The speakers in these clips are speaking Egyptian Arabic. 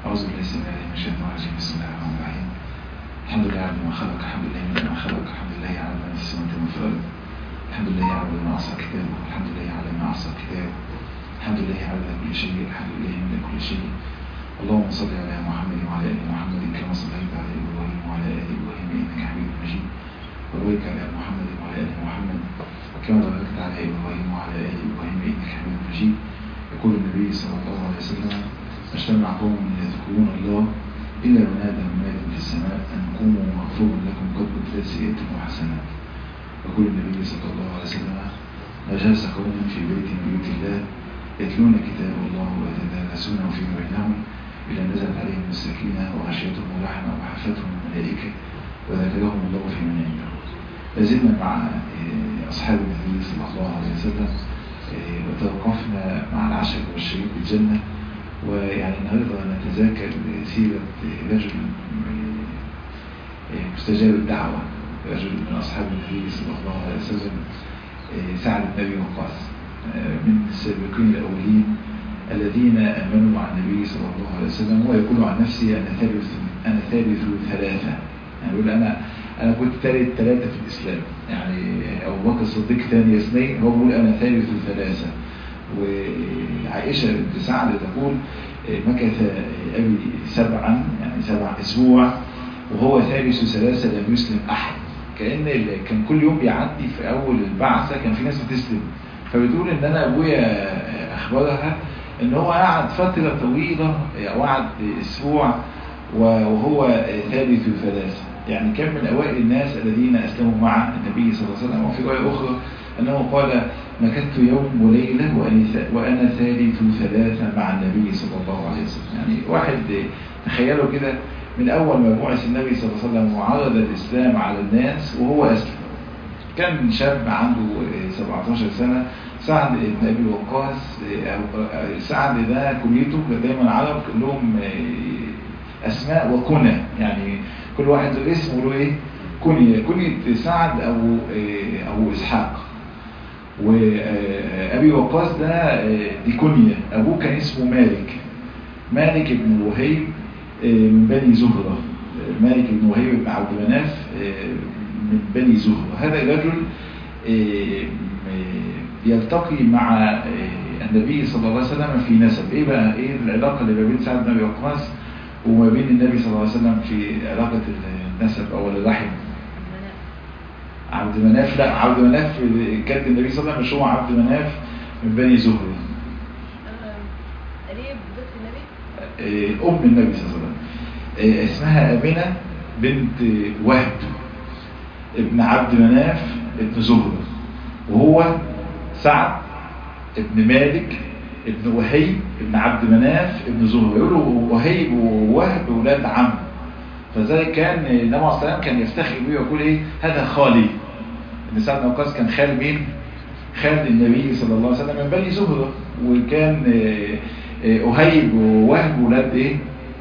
أعوذ بالله السميع العليم من الشيطان الرجيم بسم الله الرحمن الرحيم الحمد لله على ما خلق الحمد لله من ما خلق الحمد لله على ما في السماوات وما في الأرض الحمد لله على ما أعصى كتابه الحمد لله على ما أعصى كتابه الحمد لله على كل شيء الحمد لله من كل شيء اللهم صل على محمد وعلى آل محمد كما صليت على إبراهيم وعلى آل إبراهيم إنك حميد مجيد وبارك على محمد وعلى آل محمد كما باركت على إبراهيم وعلى آل إبراهيم إنك حميد مجيد يقول النبي صلى الله عليه وسلم اجتمع قوم يذكرون الله إلا ونادى مناد في السماء أن قوموا مغفور لكم قد بدلت سيئتكم وحسنات يقول النبي صلى الله عليه وسلم نجاس قوم في بيت من بيوت الله يتلون كتاب الله ويتدارسونه فيما بينهم إلى نزلت عليهم السكينة وغشيتهم الرحمة وحفتهم الملائكة وذكرهم الله في من عنده لازلنا مع أصحاب النبي صلى الله عليه وسلم وتوقفنا مع العشر والشريك بالجنة ويعني النهارده نتذاكر سيرة رجل مستجاب الدعوة رجل من أصحاب النبي صلى الله عليه وسلم سعد بن أبي وقاص من السابقين الأولين الذين آمنوا مع النبي صلى الله عليه وسلم ويقول عن نفسي أنا ثالث أنا ثالث ثلاثة يعني يقول أنا أنا كنت ثالث ثلاثة في الإسلام يعني أبو بكر الصديق ثاني اثنين هو بيقول أنا ثالث ثلاثة وعائشة بنت سعد تقول مكث أبي سبعا يعني سبع أسبوع وهو ثالث ثلاثة لم يسلم أحد كأن كان كل يوم بيعدي في أول البعثة كان في ناس بتسلم فبتقول إن أنا أبويا أخبرها إن هو قعد فترة طويلة أو قعد أسبوع وهو ثالث ثلاثة يعني كان من أوائل الناس الذين أسلموا مع النبي صلى الله عليه وسلم وفي رواية أخرى أنه قال مكثت يوم وليلة وأنا ثالث ثلاثة مع النبي صلى الله عليه وسلم يعني واحد تخيلوا كده من أول ما بعث النبي صلى الله عليه وسلم وعرض الإسلام على الناس وهو أسلم كان شاب عنده 17 سنة سعد بن أبي وقاص سعد ده كليته دايما العرب لهم أسماء وكنى يعني كل واحد له اسم وله إيه كنية كنية سعد أو أو إسحاق وأبي وقاص ده دي كنية أبوه كان اسمه مالك مالك بن وهيب من بني زهرة مالك بن وهيب بن عبد مناف من بني زهرة هذا الرجل يلتقي مع النبي صلى الله عليه وسلم في نسب ايه بقى ايه العلاقة اللي ما بين سعد بن ابي وقاص وما بين النبي صلى الله عليه وسلم في علاقة النسب او الرحم عبد مناف لا عبد مناف كانت النبي صلى الله عليه وسلم مش هو عبد مناف من بني زهرة قريب بنت النبي ام النبي صلى الله عليه وسلم اسمها امنه بنت وهب ابن عبد مناف ابن زهرة وهو سعد ابن مالك ابن وهيب ابن عبد مناف ابن زهرة يقولوا وهيب ووهب ولاد عم فذلك كان النبي عليه الصلاه والسلام كان يفتخر بيه ويقول ايه هذا خالي ان سعد بن وقاص كان خال مين خال النبي صلى الله عليه وسلم من بني زهرة وكان أهيب ووهب ولاد ايه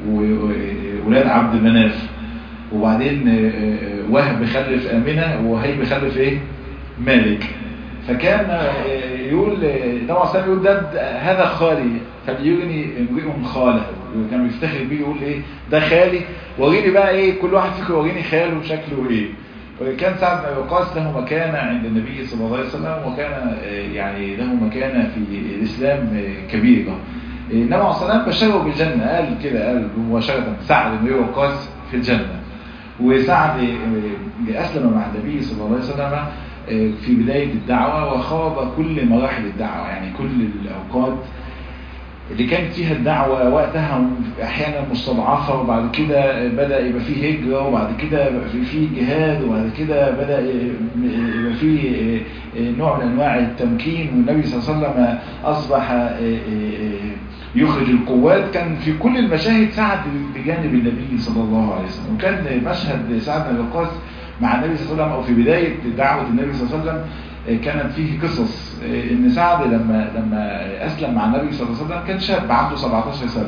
ولاد عبد مناف وبعدين وهب خلف آمنة وهيب خلف ايه مالك فكان يقول النبي عليه الصلاه يقول ده هذا خالي فليغني امرئ خاله وكان بيفتخر بيه يقول ايه ده خالي وريني بقى ايه كل واحد فيكم وريني خاله شكله ايه وكان سعد بن ابي وقاص له مكانه عند النبي صلى الله عليه وسلم وكان يعني له مكانه في الاسلام كبيره النبي عليه الصلاه والسلام بشره بالجنه قال كده قال مباشره سعد بن ابي وقاص في الجنه وسعد اسلم مع النبي صلى الله عليه وسلم في بداية الدعوة وخاض كل مراحل الدعوة يعني كل الأوقات اللي كانت فيها الدعوة وقتها أحيانا مستضعفة وبعد كده بدأ يبقى فيه هجرة وبعد كده يبقى فيه جهاد وبعد كده بدأ يبقى فيه نوع من أنواع التمكين والنبي صلى الله عليه وسلم أصبح يخرج القوات كان في كل المشاهد سعد بجانب النبي صلى الله عليه وسلم وكان مشهد سعد بن وقاص مع النبي صلى الله عليه وسلم او في بداية دعوة النبي صلى الله عليه وسلم كانت فيه قصص ان سعد لما لما اسلم مع النبي صلى الله عليه وسلم كان شاب عنده 17 سنة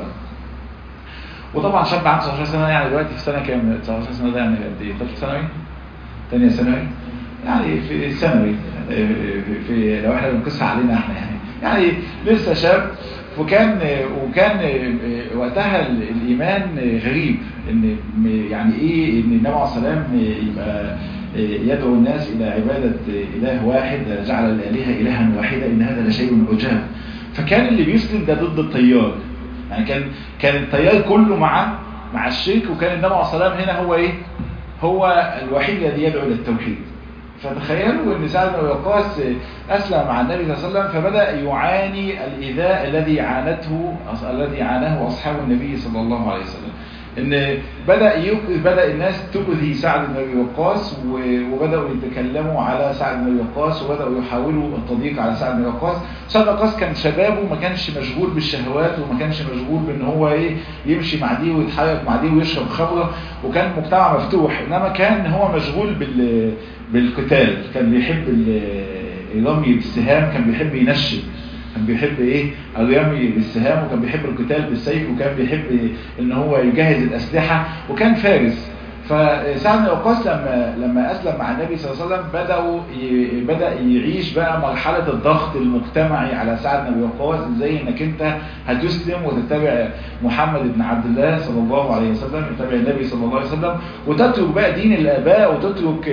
وطبعا شاب عنده 17 سنة يعني دلوقتي في سنة كام 17 سنة ده يعني قد ايه ثالث ثانوي ثانية ثانوي يعني في الثانوي في, في لو احنا بنقيسها علينا احنا يعني يعني لسه شاب وكان وكان وقتها الايمان غريب ان يعني ايه ان النبي عليه الصلاه والسلام يبقى يدعو الناس الى عباده اله واحد جعل الالهه الها واحدا ان هذا لشيء عجاب فكان اللي بيسلم ده ضد التيار يعني كان كان التيار كله مع مع الشرك وكان النبي عليه الصلاه والسلام هنا هو ايه هو الوحيد الذي يدعو الى التوحيد فتخيلوا ان سعد بن وقاص اسلم مع النبي صلى الله عليه وسلم فبدا يعاني الايذاء الذي عانته الذي عاناه اصحاب النبي صلى الله عليه وسلم ان بدا بدا الناس تؤذي سعد بن ابي وقاص وبداوا يتكلموا على سعد بن ابي وقاص وبداوا يحاولوا التضييق على سعد بن ابي وقاص سعد بن وقاص كان شبابه ما كانش مشغول بالشهوات وما كانش مشغول بان هو ايه يمشي مع دي ويتحرك مع دي ويشرب خمره وكان مجتمع مفتوح انما كان هو مشغول بال بالقتال كان بيحب الرمي بالسهام كان بيحب ينشب كان بيحب ايه الرمي بالسهام وكان بيحب القتال بالسيف وكان بيحب ان هو يجهز الاسلحه وكان فارس فسعد بن وقاص لما لما اسلم مع النبي صلى الله عليه وسلم بداوا بدا يعيش بقى مرحله الضغط المجتمعي على سعد بن وقاص ازاي انك انت هتسلم وتتبع محمد بن عبد الله صلى الله عليه وسلم تتبع النبي صلى الله عليه وسلم وتترك بقى دين الاباء وتترك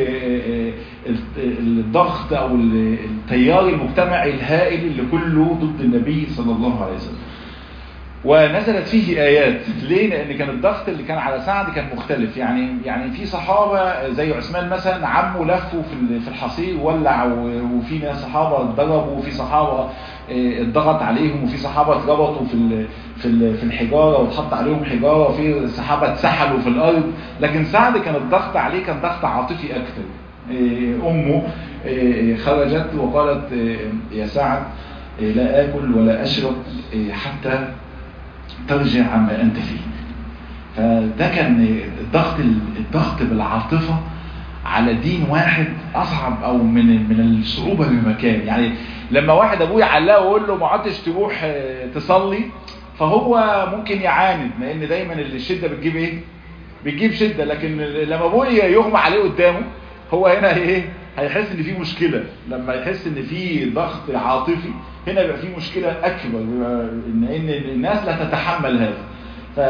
الضغط او التيار المجتمعي الهائل اللي كله ضد النبي صلى الله عليه وسلم ونزلت فيه آيات ليه؟ لأن كان الضغط اللي كان على سعد كان مختلف يعني يعني في صحابة زي عثمان مثلا عمه لفوا في الحصير وولع وفي ناس صحابة اتضربوا وفي صحابة اتضغط عليهم وفي صحابة اتربطوا في في في الحجارة واتحط عليهم حجارة وفي صحابة اتسحلوا في الأرض لكن سعد كان الضغط عليه كان ضغط عاطفي أكثر أمه خرجت وقالت يا سعد لا آكل ولا أشرب حتى ترجع عما أنت فيه فده كان الضغط الضغط بالعاطفة على دين واحد أصعب أو من من الصعوبة بمكان يعني لما واحد أبوه يعلقه ويقول له ما عدتش تروح تصلي فهو ممكن يعاند لأن دايما الشدة بتجيب إيه؟ بتجيب شدة لكن لما أبوه يغمى عليه قدامه هو هنا إيه؟ هيحس ان في مشكلة لما يحس ان في ضغط عاطفي هنا يبقى في مشكلة اكبر ان ان الناس لا تتحمل هذا ف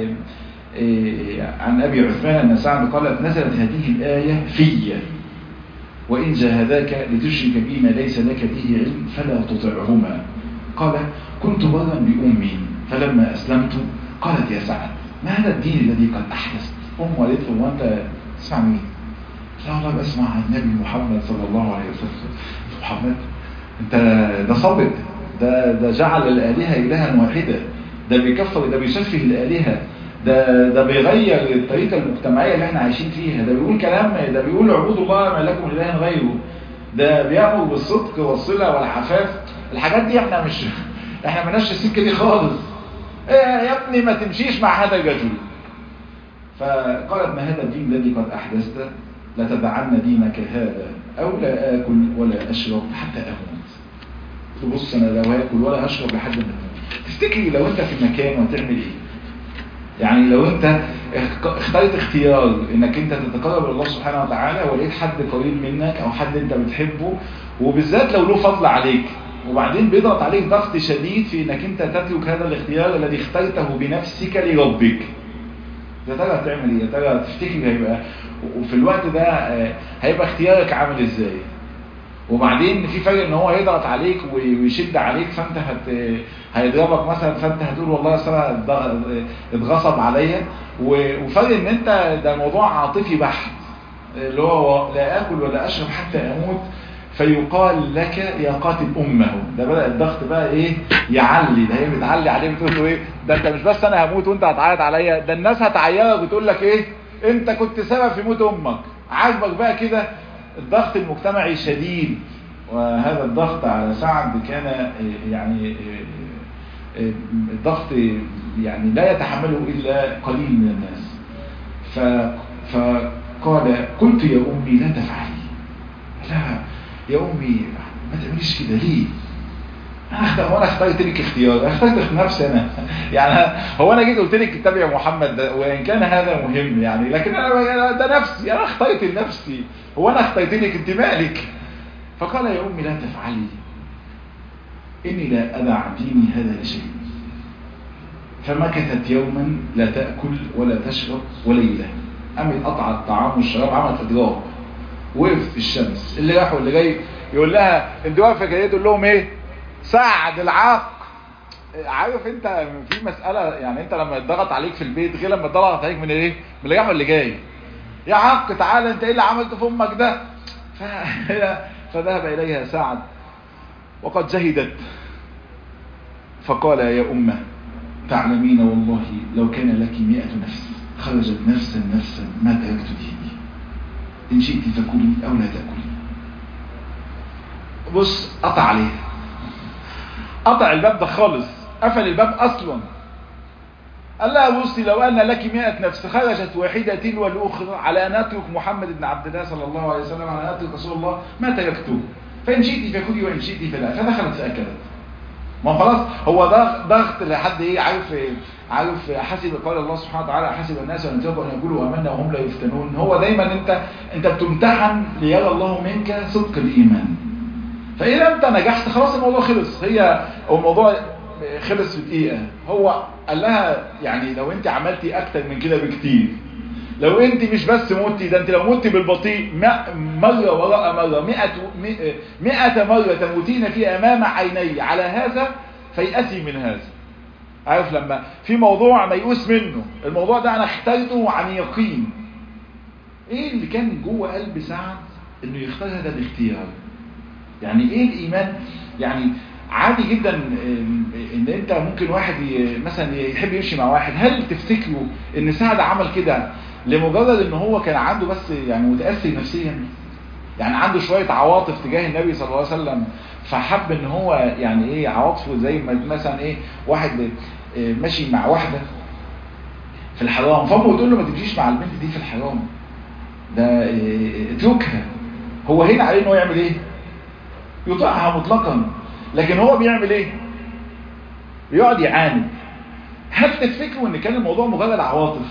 عن ابي عثمان ان سعد قالت نزلت هذه الايه في وان جاهداك لتشرك بي ما ليس لك به علم فلا تطعهما قال كنت برا بامي فلما اسلمت قالت يا سعد ما هذا الدين الذي قد احدثت ام قالت له وانت تسمع مين لا والله بسمع عن النبي محمد صلى الله عليه وسلم محمد انت ده صبت ده ده جعل الآلهة إلها واحدة ده بيكفر ده بيشفه الآلهة ده ده بيغير الطريقة المجتمعية اللي احنا عايشين فيها ده بيقول كلام ده بيقول اعبدوا الله ما لكم إله غيره ده بيأمر بالصدق والصلة والعفاف الحاجات دي احنا مش احنا مالناش السكة دي خالص ايه يا ابني ما تمشيش مع هذا الرجل فقالت ما هذا الدين الذي قد أحدثته لتدعن دينك هذا أو لا آكل ولا أشرب حتى أموت تبص أنا لا آكل ولا أشرب لحد ما أموت تفتكري لو أنت في مكان وتعمل إيه يعني لو أنت اخترت اختيار انك انت تتقرب لله سبحانه وتعالى ولقيت حد قريب منك او حد انت بتحبه وبالذات لو له فضل عليك وبعدين بيضغط عليك ضغط شديد في انك انت تترك هذا الاختيار الذي اخترته بنفسك لربك يا ترى هتعمل ايه يا ترى تفتكر هيبقى وفي الوقت ده هيبقى اختيارك عامل ازاي وبعدين في فرق ان هو يضغط عليك ويشد عليك فانت هت هيضربك مثلا فانت هتقول والله اصل انا اتغصب عليا وفرق ان انت ده موضوع عاطفي بحت اللي هو لا اكل ولا اشرب حتى اموت فيقال لك يا قاتل امه ده بدا الضغط بقى ايه يعلي ده هي بتعلي عليه بتقول له ايه ده انت مش بس انا هموت وانت هتعيط عليا ده الناس هتعيرك وتقول لك ايه انت كنت سبب في موت امك عاجبك بقى كده الضغط المجتمعي شديد وهذا الضغط على سعد كان يعني الضغط يعني لا يتحمله الا قليل من الناس ف فقال قلت يا امي لا تفعلي لا يا امي ما تعمليش كده ليه انا وانا اخترت لك اختيار اخترت نفسي انا يعني هو انا جيت قلت لك اتبع محمد ده وان كان هذا مهم يعني لكن انا ده نفسي انا اخترت لنفسي هو انا اخترت لك انت مالك فقال يا امي لا تفعلي اني لا ادع ديني هذا لشيء فمكثت يوما لا تأكل ولا تشرب وليلة قامت قطع الطعام والشراب عملت اضراب وقف في الشمس اللي راح واللي جاي يقول لها انت واقفه كده تقول لهم ايه سعد العاق عارف انت في مسألة يعني انت لما يتضغط عليك في البيت غير لما يتضغط عليك من ايه من اللي راح واللي جاي يا عق تعالى انت ايه اللي عملته في امك ده فذهب اليها سعد وقد زهدت فقال يا امه تعلمين والله لو كان لك مئة نفس خرجت نفسا نفسا ما تركت ديني إن شئت فكلي أو لا تأكلي بص قطع عليه قطع الباب ده خالص قفل الباب أصلا قال لها بصي لو أن لك مئة نفس خرجت واحدة تلو الأخرى على أن أترك محمد بن عبد الله صلى الله عليه وسلم على أن أترك رسول الله ما تركته فإن شئت فكلي وإن شئت فلا فدخلت فأكلت ما خلاص هو ضغط ضغط لحد ايه عارف عارف حسب قال الله سبحانه وتعالى حسب الناس ان يتركوا ان يقولوا امنا وهم لا يفتنون هو دايما انت انت بتمتحن ليرى الله منك صدق الايمان فاذا انت نجحت خلاص الموضوع خلص هي الموضوع خلص في دقيقه هو قال لها يعني لو انت عملتي اكتر من كده بكتير لو انت مش بس متي ده انت لو متي بالبطيء مرة وراء مرة مئة, مئة مرة تموتين في امام عيني على هذا فيأسي من هذا عارف لما في موضوع ميؤوس منه الموضوع ده انا اخترته عن يقين ايه اللي كان جوه قلب سعد انه يختار هذا الاختيار يعني ايه الايمان يعني عادي جدا ان انت ممكن واحد مثلا يحب يمشي مع واحد هل تفتكروا ان سعد عمل كده لمجرد ان هو كان عنده بس يعني متأثر نفسيا يعني عنده شوية عواطف تجاه النبي صلى الله عليه وسلم فحب ان هو يعني ايه عواطفه زي ما مثلا ايه واحد ماشي مع واحدة في الحرام فامه بتقول له ما تمشيش مع البنت دي في الحرام ده اتركها هو هنا عليه ان هو يعمل ايه يطيعها مطلقا لكن هو بيعمل ايه بيقعد يعاند هل تفتكروا ان كان الموضوع مجرد عواطف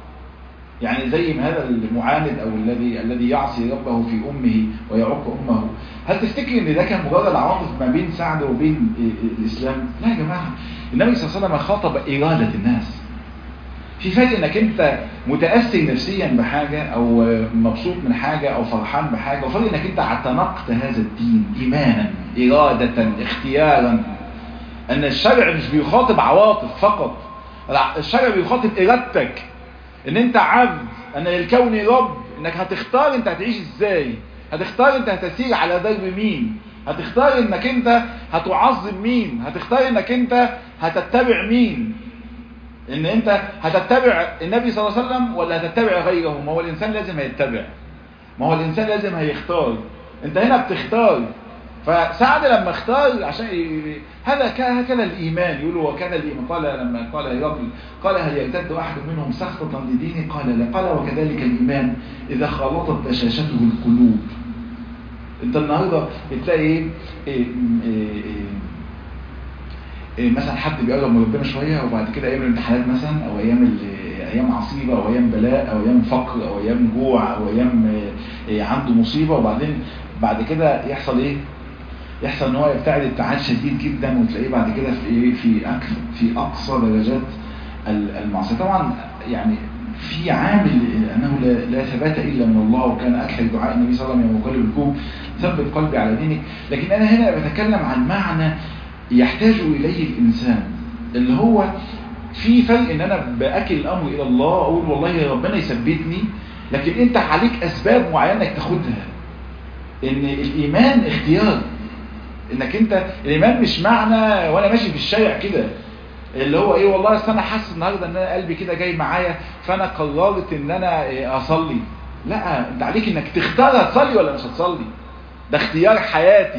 يعني زي ما هذا المعاند او الذي الذي يعصي ربه في امه ويعق امه هل تفتكر ان ده كان مجرد عواطف ما بين سعد وبين الاسلام لا يا جماعه النبي صلى الله عليه وسلم خاطب اراده الناس في فرق انك انت متاثر نفسيا بحاجه او مبسوط من حاجه او فرحان بحاجه وفرق انك انت اعتنقت هذا الدين ايمانا اراده اختيارا ان الشرع مش بيخاطب عواطف فقط الشرع بيخاطب ارادتك ان انت عبد ان للكون رب انك هتختار انت هتعيش ازاي هتختار انت هتسير على درب مين هتختار انك انت هتعظم مين هتختار انك انت هتتبع مين ان انت هتتبع النبي صلى الله عليه وسلم ولا هتتبع غيره ما هو الانسان لازم هيتبع ما هو الانسان لازم هيختار انت هنا بتختار فسعد لما اختار عشان ي... هذا هكذا الايمان يقولوا وكان الايمان قال لما قال هرقل قال هل يرتد احد منهم سخطة لدينه قال لا قال وكذلك الايمان اذا خالطت بشاشته القلوب انت النهارده بتلاقي ايه, إيه, إيه, إيه إيه مثلا حد بيقرب من ربنا شويه وبعد كده ايام الامتحانات مثلا او ايام ايام عصيبه او ايام بلاء او ايام فقر او ايام جوع او ايام إيه عنده مصيبه وبعدين بعد كده يحصل ايه يحصل ان هو يبتعد ابتعاد شديد جدا وتلاقيه بعد كده في ايه في أكثر في اقصى درجات المعصيه طبعا يعني في عامل انه لا, لا ثبات الا من الله وكان اكثر دعاء النبي صلى الله عليه وسلم يوم قلب الكوب ثبت قلبي على دينك لكن انا هنا بتكلم عن معنى يحتاج اليه الانسان اللي هو في فرق ان انا باكل الامر الى الله اقول والله يا ربنا يثبتني لكن انت عليك اسباب معينه انك تاخدها ان الايمان اختيار انك انت الايمان مش معنى وانا ماشي في الشارع كده اللي هو ايه والله اصل انا حاسس النهارده ان انا قلبي كده جاي معايا فانا قررت ان انا إيه اصلي لا انت عليك انك تختار هتصلي ولا مش هتصلي ده اختيار حياتي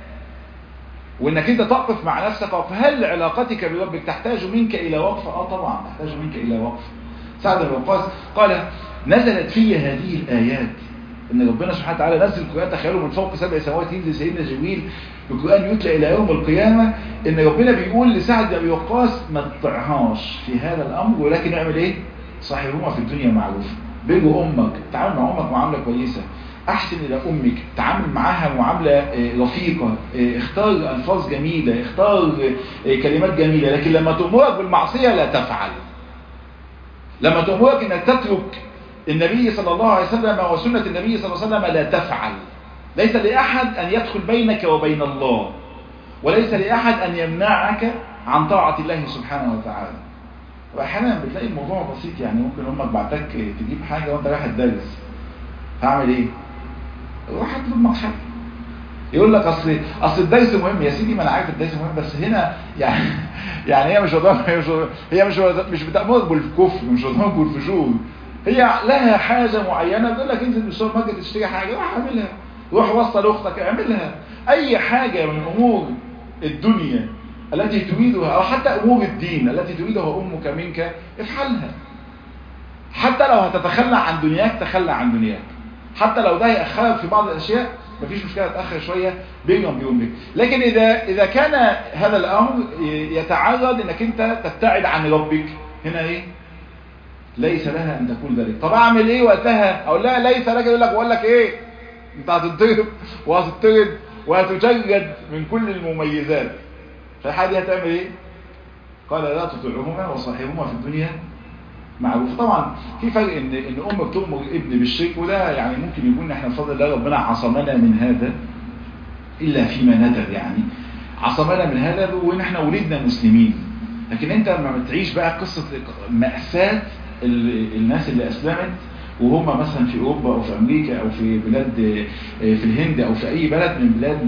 وانك انت تقف مع نفسك فهل علاقتك بربك تحتاج منك الى وقف اه طبعا تحتاج منك الى وقف سعد بن وقاص قال نزلت في هذه الايات ان ربنا سبحانه وتعالى نزل القرآن تخيلوا من فوق سبع سماوات ينزل سيدنا جبريل القرآن يتلى الى يوم القيامة ان ربنا بيقول لسعد بن وقاص ما تطعهاش في هذا الامر ولكن اعمل ايه صاحبهما في الدنيا معروف بيجوا امك تعامل مع امك معاملة كويسة احسن الى امك تعامل معاها معاملة رفيقة اختار الفاظ جميلة اختار كلمات جميلة لكن لما تأمرك بالمعصية لا تفعل لما تأمرك انك تترك النبي صلى الله عليه وسلم وسنة النبي صلى الله عليه وسلم لا تفعل ليس لأحد أن يدخل بينك وبين الله وليس لأحد أن يمنعك عن طاعة الله سبحانه وتعالى وأحيانا بتلاقي الموضوع بسيط يعني ممكن أمك بعتك تجيب حاجة وأنت رايح الدرس هعمل إيه؟ روح اطلب معك حاجة يقول لك اصل اصل الدرس مهم يا سيدي ما انا عارف الدرس مهم بس هنا يعني يعني هي مش هي مش هي مش مش بتامرك بالكفر مش بتامرك بالفجور هي لها حاجة معينة بتقول لك انزل من السوبر ماركت تشتري حاجة روح اعملها روح وصل اختك اعملها اي حاجة من امور الدنيا التي تريدها او حتى امور الدين التي تريدها امك منك افعلها حتى لو هتتخلى عن دنياك تخلى عن دنياك حتى لو ده هيأخرك في بعض الاشياء مفيش مشكلة تأخر شوية بينك وبين لكن اذا اذا كان هذا الامر يتعرض انك انت تبتعد عن ربك هنا ايه ليس لها ان تكون ذلك طب اعمل ايه وقتها اقول لها ليس لك يقول لك بقول لك ايه انت هتتضرب وهتطرد وهتجرد من كل المميزات فالحاجه دي هتعمل ايه قال لا تطيعهما وصاحبهما في الدنيا معروف طبعا في فرق ان ان ام بتؤمر ابن بالشرك وده يعني ممكن يكون احنا بفضل الله ربنا عصمنا من هذا الا فيما ندر يعني عصمنا من هذا وان احنا ولدنا مسلمين لكن انت لما بتعيش بقى قصه مأساة الناس اللي اسلمت وهم مثلا في اوروبا او في امريكا او في بلاد في الهند او في اي بلد من بلاد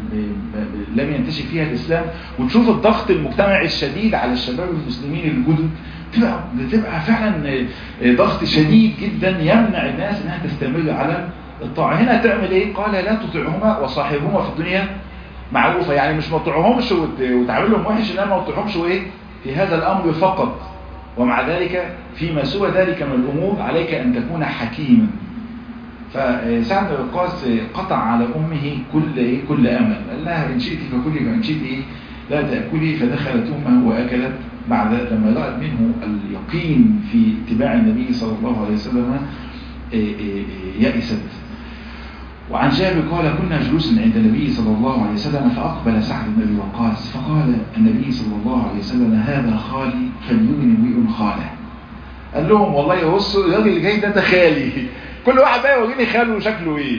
لم ينتشر فيها الاسلام وتشوف الضغط المجتمعي الشديد على الشباب المسلمين الجدد بتبقى بتبقى فعلا ضغط شديد جدا يمنع الناس انها تستمر على الطاعه هنا تعمل ايه قال لا تطيعهما وصاحبهما في الدنيا معروفه يعني مش ما تطيعهمش وتعمل لهم وحش انما ما تطيعهمش وايه في هذا الامر فقط ومع ذلك فيما سوى ذلك من الأمور عليك أن تكون حكيما فسعد الوقاص قطع على أمه كل كل أمل قال لها إن شئت فكلي وإن شئت إيه لا تأكلي فدخلت أمه وأكلت بعد لما رأت منه اليقين في اتباع النبي صلى الله عليه وسلم يأست وعن جابر قال كنا جلوسا عند النبي صلى الله عليه وسلم فأقبل سعد بن أبي وقاص فقال النبي صلى الله عليه وسلم هذا خالي فليغني امرئ خاله قال لهم والله بصوا الراجل اللي جاي ده ده خالي كل واحد بقى يوريني خاله شكله ايه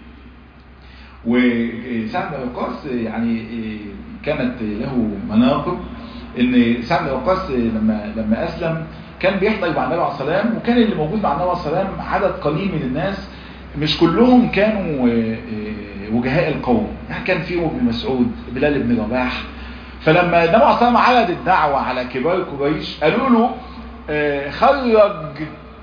وسعد بن وقاص يعني كانت له مناقب ان سعد بن وقاص لما لما اسلم كان بيحضر مع النبي عليه الصلاه والسلام وكان اللي موجود مع النبي عليه الصلاه والسلام عدد قليل من الناس مش كلهم كانوا وجهاء القوم يعني كان فيهم ابن مسعود بلال بن رباح فلما النبي عليه الصلاه والسلام عرض الدعوه على كبار قريش قالوا له خرج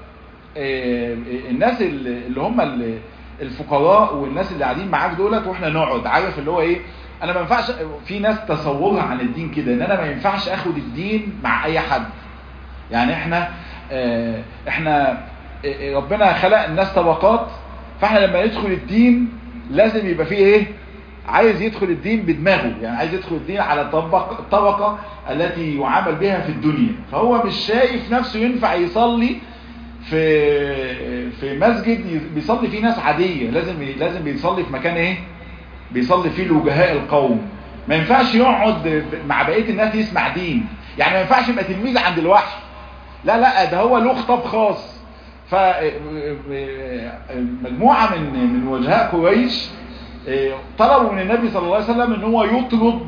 الناس اللي هم الفقراء والناس اللي قاعدين معاك دولت واحنا نقعد عارف اللي هو ايه انا ما ينفعش في ناس تصورها عن الدين كده ان انا ما ينفعش اخد الدين مع اي حد يعني احنا احنا ربنا خلق الناس طبقات فاحنا لما ندخل الدين لازم يبقى فيه ايه عايز يدخل الدين بدماغه يعني عايز يدخل الدين على الطبقة, الطبقة التي يعامل بها في الدنيا فهو مش شايف نفسه ينفع يصلي في في مسجد بيصلي فيه ناس عادية لازم لازم بيصلي في مكان ايه بيصلي فيه لوجهاء القوم ما ينفعش يقعد مع بقية الناس يسمع دين يعني ما ينفعش يبقى تلميذ عند الوحي لا لا ده هو له خطاب خاص فمجموعة من من وجهاء قريش طلبوا من النبي صلى الله عليه وسلم ان هو يطرد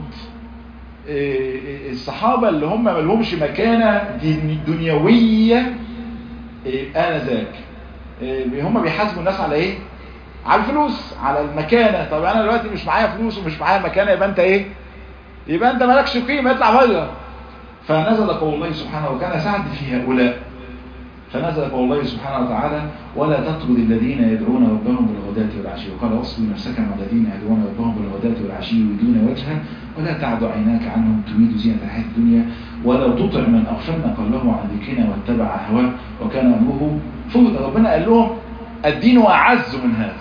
الصحابة اللي هم ما لهمش مكانة دنيوية آنذاك هم بيحاسبوا الناس على ايه على الفلوس على المكانة طب انا دلوقتي مش معايا فلوس ومش معايا مكانة يبقى انت ايه يبقى انت مالكش قيمة اطلع بره فنزل قول الله سبحانه وكان سعد في هؤلاء فنزل قول الله سبحانه وتعالى ولا تطرد الذين يدعون ربهم بالغداة والعشي وقال واصبر نفسك مع الذين يدعون ربهم بالغداة والعشي يريدون وجهه ولا تعد عيناك عنهم تريد زينة الحياة الدنيا ولو تطع من اغفلنا قلبه عن ذكرنا واتبع هواه وكان امره فرضا ربنا قال لهم الدين اعز من هذا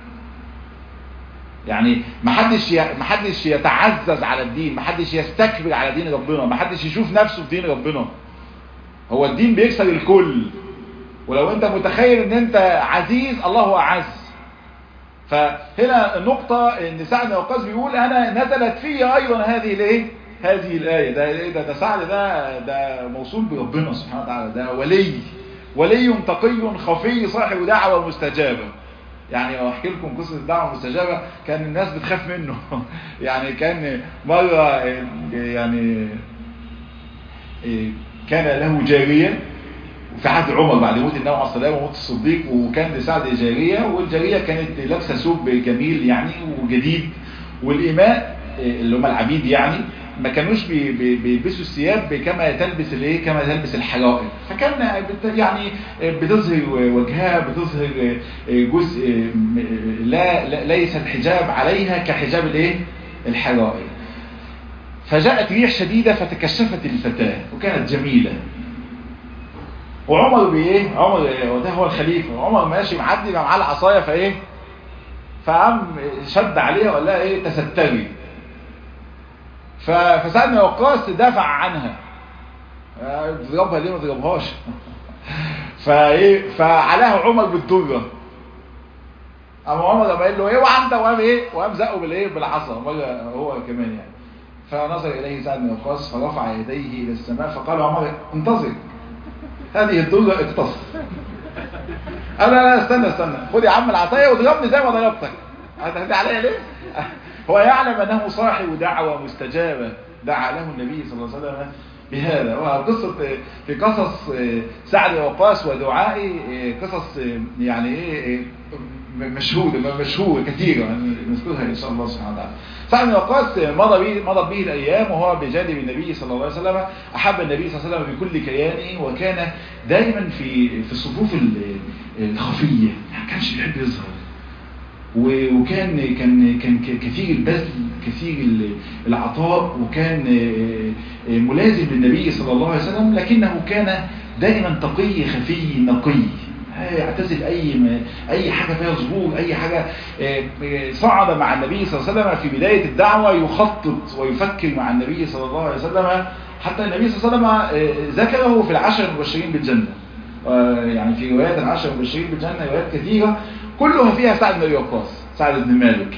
يعني ما حدش ما حدش يتعزز على الدين ما حدش يستكبر على دين ربنا ما حدش يشوف نفسه في دين ربنا هو الدين بيكسر الكل ولو انت متخيل ان انت عزيز الله اعز فهنا النقطة ان سعد بن وقاص بيقول انا نزلت في ايضا هذه الايه هذه الآية ده ايه ده, ده سعد ده ده موصول بربنا سبحانه وتعالى ده ولي ولي تقي خفي صاحب دعوة مستجابة يعني لو احكي لكم قصة الدعوة المستجابة كان الناس بتخاف منه يعني كان مرة يعني كان له جارية وفي عهد عمر بعد موت النبي عليه الصلاه وموت الصديق وكان لسعد جاريه والجاريه كانت لابسه ثوب جميل يعني وجديد والاماء اللي هم العبيد يعني ما كانوش بيلبسوا الثياب كما تلبس الايه كما تلبس الحرائر فكان يعني بتظهر وجهها بتظهر جزء لا, لا ليس الحجاب عليها كحجاب الايه الحرائر فجاءت ريح شديده فتكشفت الفتاه وكانت جميله وعمر بايه عمر وده هو الخليفه عمر ماشي معدي بقى معاه العصايه فايه فقام شد عليها وقال لها ايه تستري فسعد بن وقاص دافع عنها تضربها ليه ما تضربهاش فايه فعلاها عمر بالدره اما عمر لما قال له ايه وانت وقام ايه وقام زقه بالايه بالعصا هو كمان يعني فنظر اليه سعد بن وقاص فرفع يديه الى السماء فقال عمر انتظر هذه الدرة اقتص انا لا استنى استنى خد يا عم العصايه واضربني زي ما ضربتك هتهدي عليا ليه هو يعلم انه صاحب دعوه مستجابه دعا له النبي صلى الله عليه وسلم بهذا وقصة في قصص سعد وقاص ودعائي قصص يعني ايه مشهودة مشهورة كثيرة نذكرها ان شاء الله سبحانه وتعالى سعد بن وقاص مضى به مضت به الايام وهو بجانب النبي صلى الله عليه وسلم احب النبي صلى الله عليه وسلم بكل كيانه وكان دائما في في الصفوف الخفيه ما كانش بيحب يظهر وكان كان كان كثير البذل كثير العطاء وكان ملازم للنبي صلى الله عليه وسلم لكنه كان دائما تقي خفي نقي يعتزل اي اي حاجه فيها ظهور اي حاجه صعد مع النبي صلى الله عليه وسلم في بدايه الدعوه يخطط ويفكر مع النبي صلى الله عليه وسلم حتى النبي صلى الله عليه وسلم ذكره في العشر المبشرين بالجنه يعني في روايات العشر المبشرين بالجنه روايات كثيره كلها فيها سعد بن وقاص سعد بن مالك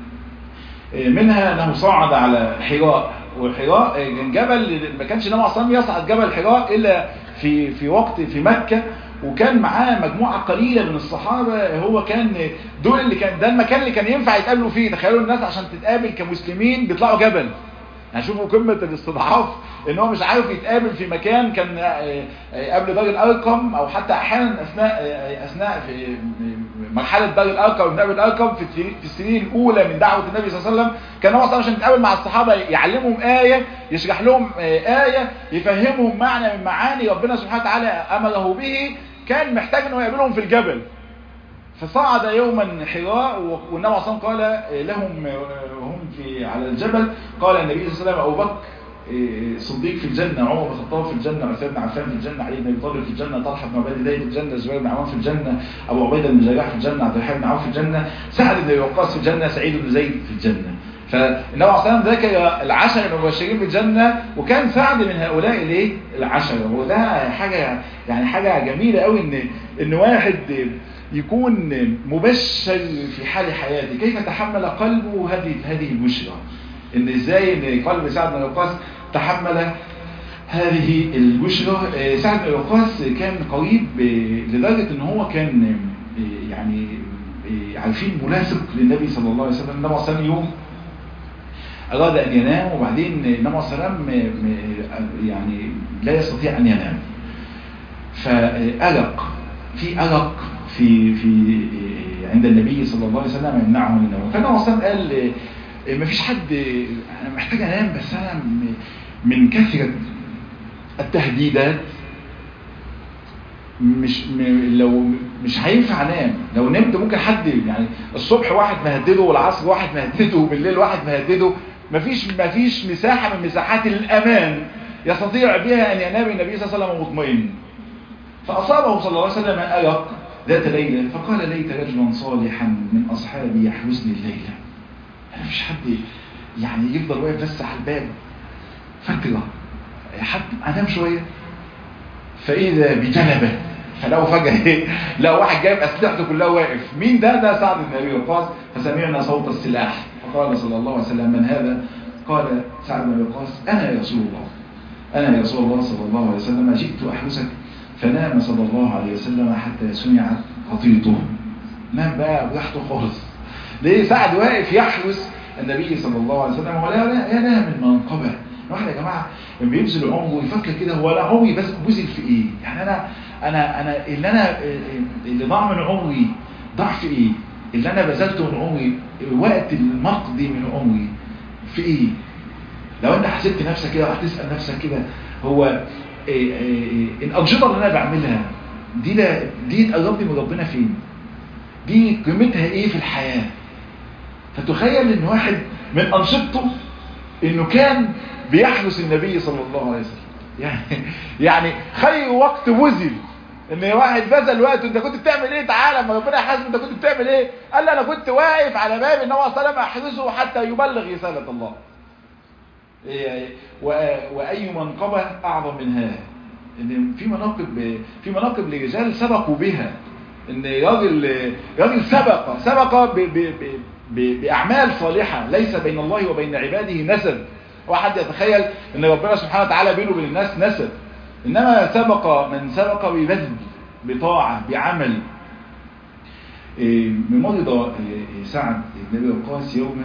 منها انه صعد على حراء وحراء كان جبل ما كانش النبي اصلا يصعد جبل حراء الا في في وقت في مكه وكان معاه مجموعة قليلة من الصحابة هو كان دول اللي كان ده المكان اللي كان ينفع يتقابلوا فيه تخيلوا الناس عشان تتقابل كمسلمين بيطلعوا جبل يعني شوفوا قمة الاستضعاف ان هو مش عارف يتقابل في مكان كان قبل دار الارقم او حتى احيانا اثناء اثناء في مرحلة دار الارقم وابن ابي الارقم في في السنين الاولى من دعوة النبي صلى الله عليه وسلم كان هو اصلا عشان يتقابل مع الصحابة يعلمهم آية يشرح لهم آية يفهمهم معنى من معاني ربنا سبحانه وتعالى امره به كان محتاج انه يقابلهم في الجبل فصعد يوما حراء والنبي صلى الله عليه وسلم قال لهم وهم في على الجبل قال النبي صلى الله عليه وسلم ابو بكر صديق في الجنة عمر بن الخطاب في الجنة عثمان بن عفان في الجنة علي بن ابي طالب في الجنة طلحة بن عبيد الله في الجنة زبير بن عوام في الجنة ابو عبيدة بن جراح في الجنة عبد الرحمن بن عوف في الجنة سعد بن وقاص في الجنة سعيد بن زيد في الجنة فالنبي عليه الصلاه والسلام ذكر العشر المبشرين بالجنه وكان سعد من هؤلاء الايه العشره وده حاجه يعني حاجه جميله قوي ان ان واحد يكون مبشر في حال حياته كيف تحمل قلبه هذه هذه البشرى ان ازاي ان قلب سعد بن وقاص تحمل هذه البشرى سعد بن وقاص كان قريب لدرجه ان هو كان يعني عارفين ملاصق للنبي صلى الله عليه وسلم النبي صلى الله عليه وسلم يوم أراد أن ينام وبعدين النبي صلى الله عليه وسلم يعني لا يستطيع أن ينام فألق في ألق في في عند النبي صلى الله عليه وسلم يمنعه من النوم فالنبي صلى الله عليه وسلم قال ما فيش حد أنا محتاج أنام بس أنا من كثرة التهديدات مش لو مش هينفع انام لو نمت ممكن حد يعني الصبح واحد مهدده والعصر واحد مهدده وبالليل واحد مهدده مفيش مفيش مساحه من مساحات الامان يستطيع بها ان ينام النبي صلى الله عليه وسلم مطمئن فاصابه صلى الله عليه وسلم ارق ذات ليله فقال ليت رجلا صالحا من اصحابي يحوزني الليله يعني مفيش حد يعني يفضل واقف بس على الباب فتره حد انام شويه فإذا بجلبة فلو فجأة ايه لو واحد جايب اسلحته كلها واقف مين ده ده سعد بن ابي وقاص فسمعنا صوت السلاح فقال صلى الله عليه وسلم من هذا قال سعد بن ابي وقاص انا يا رسول الله انا يا رسول الله صلى الله عليه وسلم جئت احرسك فنام صلى الله عليه وسلم حتى سمعت خطيته نام بقى براحته خالص ليه سعد واقف يحرس النبي صلى الله عليه وسلم ولا لا ينام من منقبه الواحد يا جماعه لما بيبذل عمره يفكر كده هو انا عمري بس بذل في ايه يعني انا انا انا اللي انا اللي ضاع من عمري ضاع في ايه اللي انا بذلته من عمري وقت المقضي من عمري في ايه لو انت حسبت نفسك كده هتسال نفسك كده هو إيه إيه الانشطه اللي انا بعملها دي لا دي تقربني من ربنا فين دي قيمتها ايه في الحياه فتخيل ان واحد من انشطته انه كان بيحرس النبي صلى الله عليه وسلم يعني يعني خير وقت بذل ان واحد بذل وقت انت كنت بتعمل ايه تعالى ما ربنا يحاسب انت كنت بتعمل ايه قال لي انا كنت واقف على باب النبي صلى الله عليه وسلم احرسه حتى يبلغ رساله الله واي منقبه اعظم من هذا ان في مناقب في مناقب لرجال سبقوا بها ان راجل راجل سبق سبق ب ب ب باعمال صالحه ليس بين الله وبين عباده نسب واحد يتخيل ان ربنا سبحانه وتعالى بينه وبين الناس نسب انما سبق من سبق ببذل بطاعه بعمل مرض سعد بن ابي وقاص يوما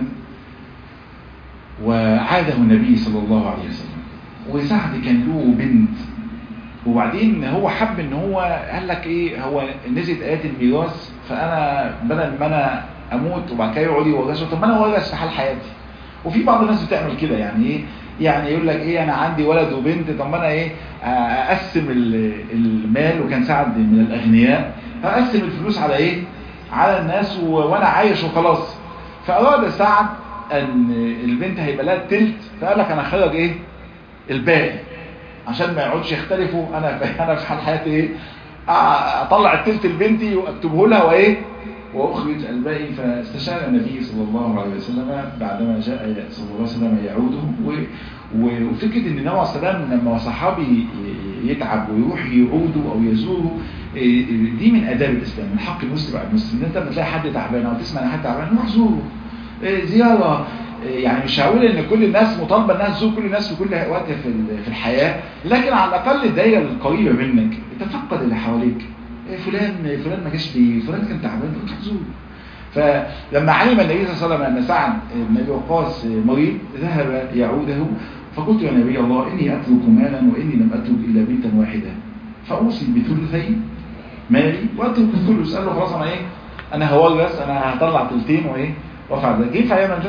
وعاده النبي صلى الله عليه وسلم وسعد كان له بنت وبعدين هو حب ان هو قال لك ايه هو نزلت ايات الميراث فانا بدل ما انا اموت وبعد كده يقعد يورثه طب ما انا اورث في حال حياتي وفي بعض الناس بتعمل كده يعني ايه يعني يقول لك ايه انا عندي ولد وبنت طب ما انا ايه اقسم المال وكان سعد من الاغنياء فاقسم الفلوس على ايه على الناس و... وانا عايش وخلاص فاراد سعد ان البنت هيبقى لها التلت فقال لك انا خرج ايه الباقي عشان ما يقعدش يختلفوا انا انا في حال حياتي ايه اطلع التلت لبنتي واكتبه لها وايه واخرج الباقي فاستشار النبي صلى الله عليه وسلم بعدما جاء صلى الله عليه وسلم يعوده وفكره ان النبي عليه السلام لما صحابي يتعب ويروح يعوده او يزوره دي من اداب الاسلام من حق المسلم على المسلم ان انت بتلاقي حد تعبان او تسمع ان حد تعبان روح زوره زياره يعني مش هقول ان كل الناس مطالبه انها تزور كل الناس في كل وقت في في الحياه لكن على الاقل الدايره القريبه منك تفقد اللي حواليك فلان فلان ما جاش ليه فلان كان تعبان روح تزوره فلما علم النبي صلى الله عليه وسلم ان سعد بن ابي وقاص مريض ذهب يعوده فقلت يا نبي الله اني اترك مالا واني لم اترك الا بنتا واحده فاوصي بثلثي مالي واترك الثلث قال له خلاص انا ايه انا هورث انا هطلع ثلثين وايه وافعل ذلك ينفع يعمل ده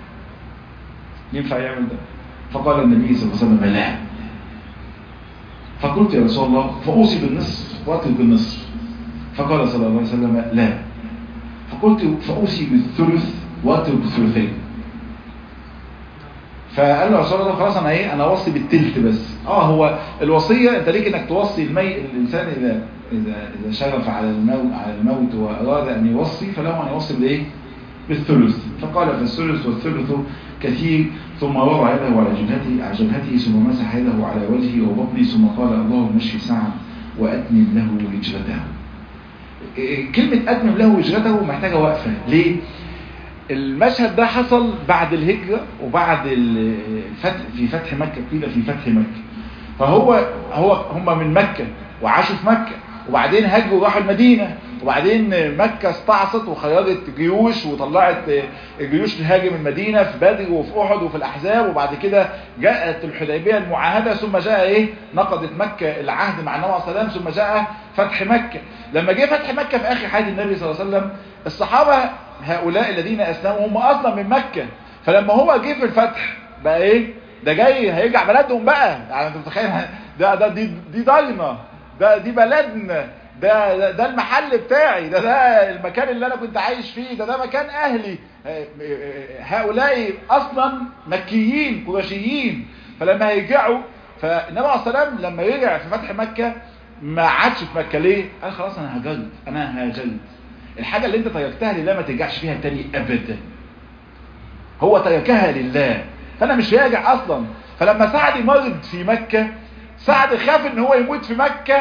ينفع يعمل ده فقال النبي صلى الله عليه وسلم لا فقلت يا رسول الله فاوصي بالنصف واترك بالنصف فقال صلى الله عليه وسلم لا فقلت فاوصي بالثلث واترك الثلثين فقال له رسول الله خلاص انا ايه انا اوصي بالتلت بس اه هو الوصيه انت ليك انك توصي المي الانسان اذا اذا اذا شرف على الموت على الموت واراد ان يوصي فله ان يوصي بالايه بالثلث فقال فالثلث والثلث كثير ثم وضع يده على جبهته على جبهته ثم مسح يده على وجهه وبطنه ثم قال اللهم اشف سعد واتمم له هجرته كلمة أتمم له هجرته محتاجة وقفة ليه؟ المشهد ده حصل بعد الهجرة وبعد الفتح في فتح مكة قيل في فتح مكة فهو هو هم من مكة وعاشوا في مكة وبعدين هاجروا راحوا المدينة وبعدين مكة استعصت وخيرت جيوش وطلعت جيوش تهاجم المدينة في بدر وفي أحد وفي الأحزاب وبعد كده جاءت الحديبية المعاهدة ثم جاء إيه نقضت مكة العهد مع النبي صلى الله عليه وسلم ثم جاء فتح مكة لما جه فتح مكة في آخر حياة النبي صلى الله عليه وسلم الصحابة هؤلاء الذين أسلموا هم أصلا من مكة فلما هو جه في الفتح بقى إيه ده جاي هيرجع بلدهم بقى يعني انت متخيل ده ده دي دي ضاينه ده دي بلدنا ده, ده ده المحل بتاعي ده ده المكان اللي انا كنت عايش فيه ده ده مكان اهلي هؤلاء اصلا مكيين قرشيين فلما هيرجعوا فالنبي عليه الصلاه والسلام لما رجع في فتح مكه ما عادش في مكه ليه قال خلاص انا هاجرت انا هاجرت الحاجه اللي انت تركتها لله ما ترجعش فيها تاني ابدا هو تركها لله فانا مش راجع اصلا فلما سعد مرض في مكه سعد خاف ان هو يموت في مكه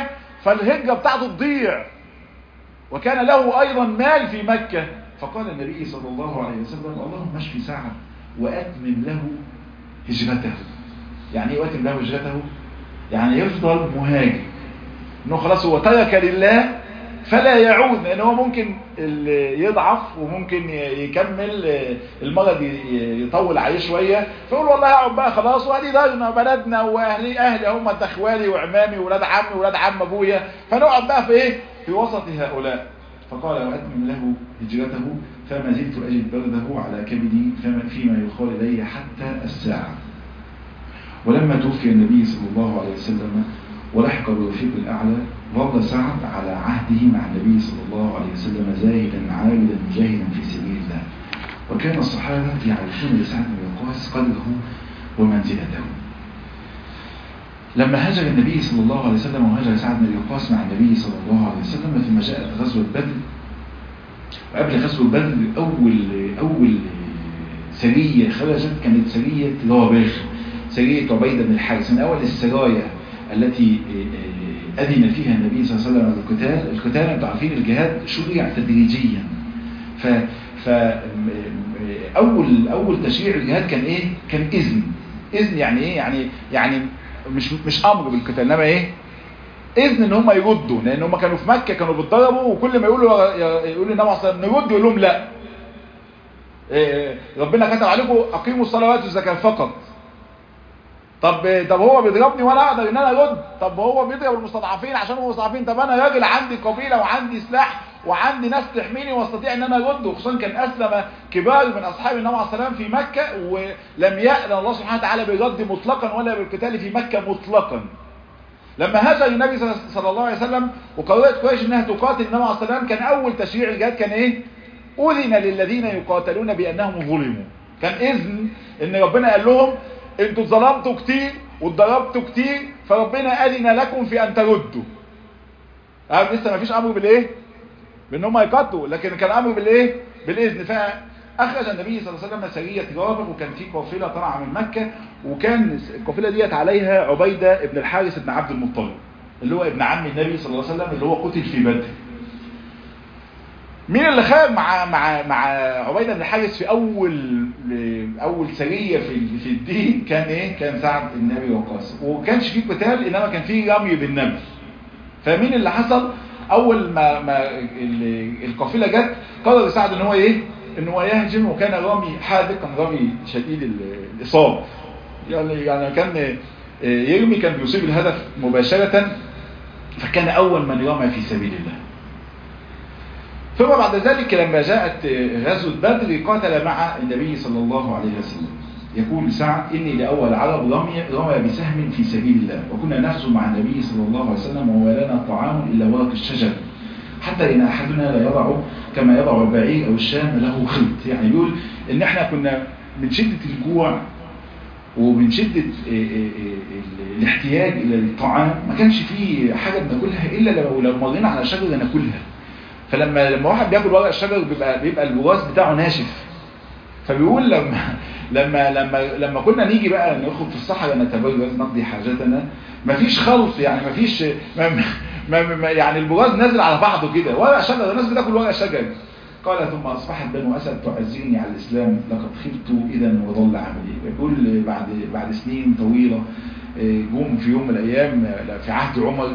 فالهجرة بتاعته تضيع وكان له أيضا مال في مكة فقال النبي صلى الله عليه وسلم اللهم اشف سعد وأتمم له هجرته يعني ايه وأتمم له هجرته يعني يفضل مهاجر انه خلاص هو ترك لله فلا يعود لان هو ممكن يضعف وممكن يكمل المرض يطول عليه شوية فيقول والله اقعد بقى خلاص وادي دارنا بلدنا واهلي اهلي هم اخوالي وعمامي ولاد عمي ولاد عم ابويا فنقعد بقى في ايه في وسط هؤلاء فقال واتمم له هجرته فما زلت اجد برده على كبدي فيما يقال الي حتى الساعه ولما توفي النبي صلى الله عليه وسلم ولحق بالرفيق الأعلى ظل سعد على عهده مع النبي صلى الله عليه وسلم زاهدا عابدا مجاهدا في سبيل الله وكان الصحابة يعرفون لسعد بن وقاص قدره ومنزلته لما هاجر النبي صلى الله عليه وسلم وهاجر سعد بن وقاص مع النبي صلى الله عليه وسلم ثم جاءت غزوة بدر وقبل غزوة بدر أول أول سرية خرجت كانت سرية رابغ سرية عبيدة بن الحارث من أول السرايا التي أذن فيها النبي صلى الله عليه وسلم بالقتال القتال انتم عارفين الجهاد شرع تدريجيا ف ف أول أول تشريع الجهاد كان إيه؟ كان إذن إذن يعني إيه؟ يعني يعني مش مش أمر بالقتال إنما إيه؟ إذن إن هم يردوا لأن هم كانوا في مكة كانوا بيتضربوا وكل ما يقولوا يقولوا النبي صلى الله عليه وسلم نرد يقول لهم لا ربنا كتب عليكم أقيموا الصلوات والزكاة فقط طب طب هو بيضربني وانا اقدر ان انا ارد طب هو بيضرب المستضعفين عشان هم مستضعفين طب انا راجل عندي قبيله وعندي سلاح وعندي ناس تحميني واستطيع ان انا ارد وخصوصا كان اسلم كبار من اصحاب النبي عليه السلام في مكه ولم يأذن الله سبحانه وتعالى بالرد مطلقا ولا بالقتال في مكه مطلقا لما هاجر النبي صلى الله عليه وسلم وقررت قريش انها تقاتل النبي عليه السلام كان اول تشريع الجهاد كان ايه اذن للذين يقاتلون بانهم ظلموا كان اذن ان ربنا قال لهم انتوا اتظلمتوا كتير واتضربتوا كتير فربنا اذن لكم في ان تردوا اه لسه ما فيش امر بالايه بان هم يقاتلوا لكن كان امر بالايه بالاذن فاخرج النبي صلى الله عليه وسلم سريه رابغ وكان في قافله طالعه من مكه وكان القافله ديت عليها عبيده ابن الحارث بن عبد المطلب اللي هو ابن عم النبي صلى الله عليه وسلم اللي هو قتل في بدر مين اللي خرج مع مع مع عبيده بن الحارث في اول اول سريه في في الدين كان ايه كان سعد النبي وقاص وما كانش فيه قتال انما كان فيه رمي بالنبل فمين اللي حصل اول ما ما القافله جت قرر سعد ان هو ايه ان هو يهجم وكان رامي حاذق رامي شديد الاصابه يعني يعني كان يرمي كان بيصيب الهدف مباشره فكان اول من رمى في سبيل الله ثم بعد ذلك لما جاءت غزوة بدر قاتل مع النبي صلى الله عليه وسلم يقول سعد إني لأول عرب رمي, رمي بسهم في سبيل الله وكنا نغزو مع النبي صلى الله عليه وسلم وما لنا طعام إلا ورق الشجر حتى إن أحدنا لا يضع كما يضع البعير أو الشام له خلط يعني يقول إن إحنا كنا من شدة الجوع ومن شدة الاحتياج إلى الطعام ما كانش فيه حاجة بناكلها إلا لو لو مرينا على شجرة ناكلها فلما لما واحد بياكل ورق الشجر بيبقى بيبقى البراز بتاعه ناشف فبيقول لما لما لما لما كنا نيجي بقى نخرج في الصحراء نتبرز نقضي حاجتنا مفيش خلط يعني مفيش ما ما ما يعني البراز نازل على بعضه كده ورق شجر الناس بتاكل ورق شجر قال ثم اصبحت بنو اسد تعزيني على الاسلام لقد خبت اذا وضل عملي بيقول بعد بعد سنين طويله جم في يوم من الايام في عهد عمر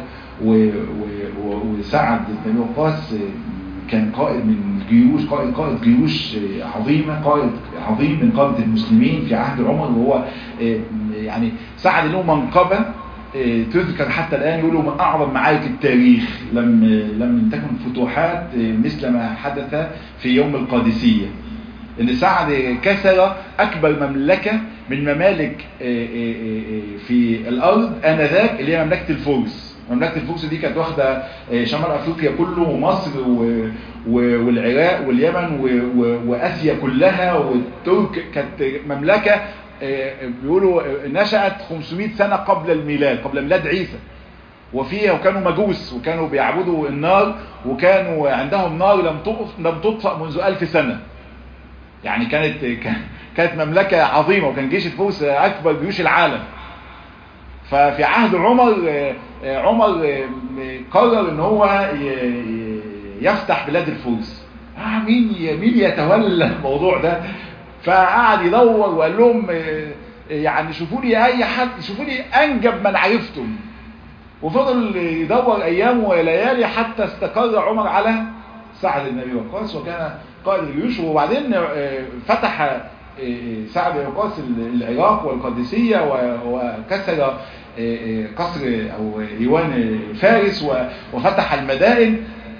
وسعد بن وقاص كان قائد من جيوش قائد قائد جيوش عظيمة قائد عظيم من قادة المسلمين في عهد عمر وهو يعني سعد له منقبة تذكر حتى الآن يقولوا من أعظم معارك التاريخ لم لم تكن فتوحات مثل ما حدث في يوم القادسية ان سعد كسر اكبر مملكة من ممالك في الارض انذاك اللي هي مملكة الفرس مملكة الفرس دي كانت واخدة شمال افريقيا كله ومصر والعراق واليمن واسيا كلها والترك كانت مملكة بيقولوا نشأت 500 سنة قبل الميلاد قبل ميلاد عيسى وفيها وكانوا مجوس وكانوا بيعبدوا النار وكانوا عندهم نار لم لم تطفأ منذ ألف سنة يعني كانت كانت مملكة عظيمة وكان جيش الفرس أكبر جيوش العالم ففي عهد عمر آه، آه، عمر آه، قرر ان هو ي- ي- يفتح بلاد الفرس آه مين ي- مين يتولى الموضوع ده فقعد يدور وقال لهم آه، يعني شوفوا لي اي حد شوفوا لي انجب من عرفتم وفضل يدور ايام وليالي حتى استقر عمر على سعد بن ابي وقاص وكان قائد الجيوش وبعدين آه، فتح آه، سعد بن وقاص العراق والقادسيه و- وكسر آه، آه، قصر او ايوان فارس و- وفتح المدائن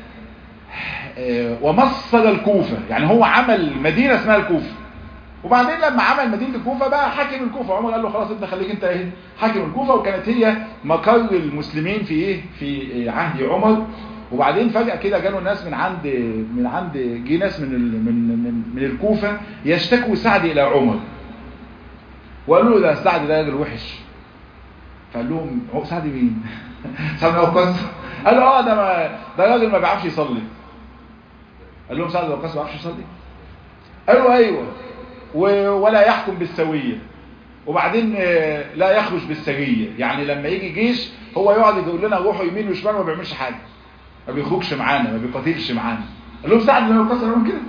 آه، ومصر الكوفه يعني هو عمل مدينه اسمها الكوفه وبعدين لما عمل مدينه الكوفه بقى حاكم الكوفه عمر قال له خلاص انت خليك انت ايه حاكم الكوفه وكانت هي مقر المسلمين في ايه في عهد عمر وبعدين فجاه كده جاله ناس من عند من عند جه ناس من ال- من من, من الكوفه يشتكوا سعد الى عمر وقالوا له ده سعد ده راجل وحش فقال لهم هو سعد مين سعد بن وقاص قال له اه ده ما ده راجل ما بيعرفش يصلي قال لهم سعد بن وقاص ما بيعرفش يصلي قالوا ايوه و- ولا يحكم بالسويه وبعدين آه، لا يخرج بالسريه يعني لما يجي جيش هو يقعد يقول لنا روحوا يمين وشمال وما بيعملش حاجه ما بيخرجش معانا ما بيقاتلش معانا قال لهم سعد بن وقاص قال لهم كده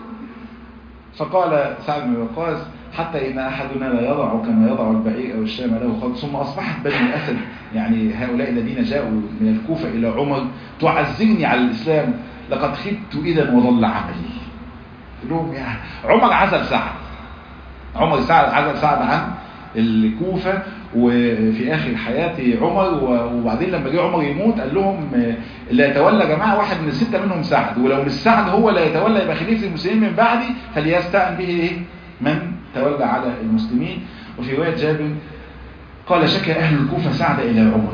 فقال سعد بن وقاص حتى إن أحدنا لا يضع كما يضع البعير أو الشام له خط ثم أصبحت بني الأسد يعني هؤلاء الذين جاءوا من الكوفة إلى عمر تعزلني على الإسلام لقد خبت إذا وضل عملي قال لهم يعني عمر عزل سعد عمر سعد عزل سعد عن الكوفة وفي آخر حياة عمر و- وبعدين لما جه عمر يموت قال لهم آه، لا يتولى جماعة واحد من الستة منهم سعد ولو مش سعد هو لا يتولى يبقى خليفة المسلمين من بعدي فليستأن به إيه؟ من تولى على المسلمين وفي رواية جابر قال شكى أهل الكوفة سعد إلى عمر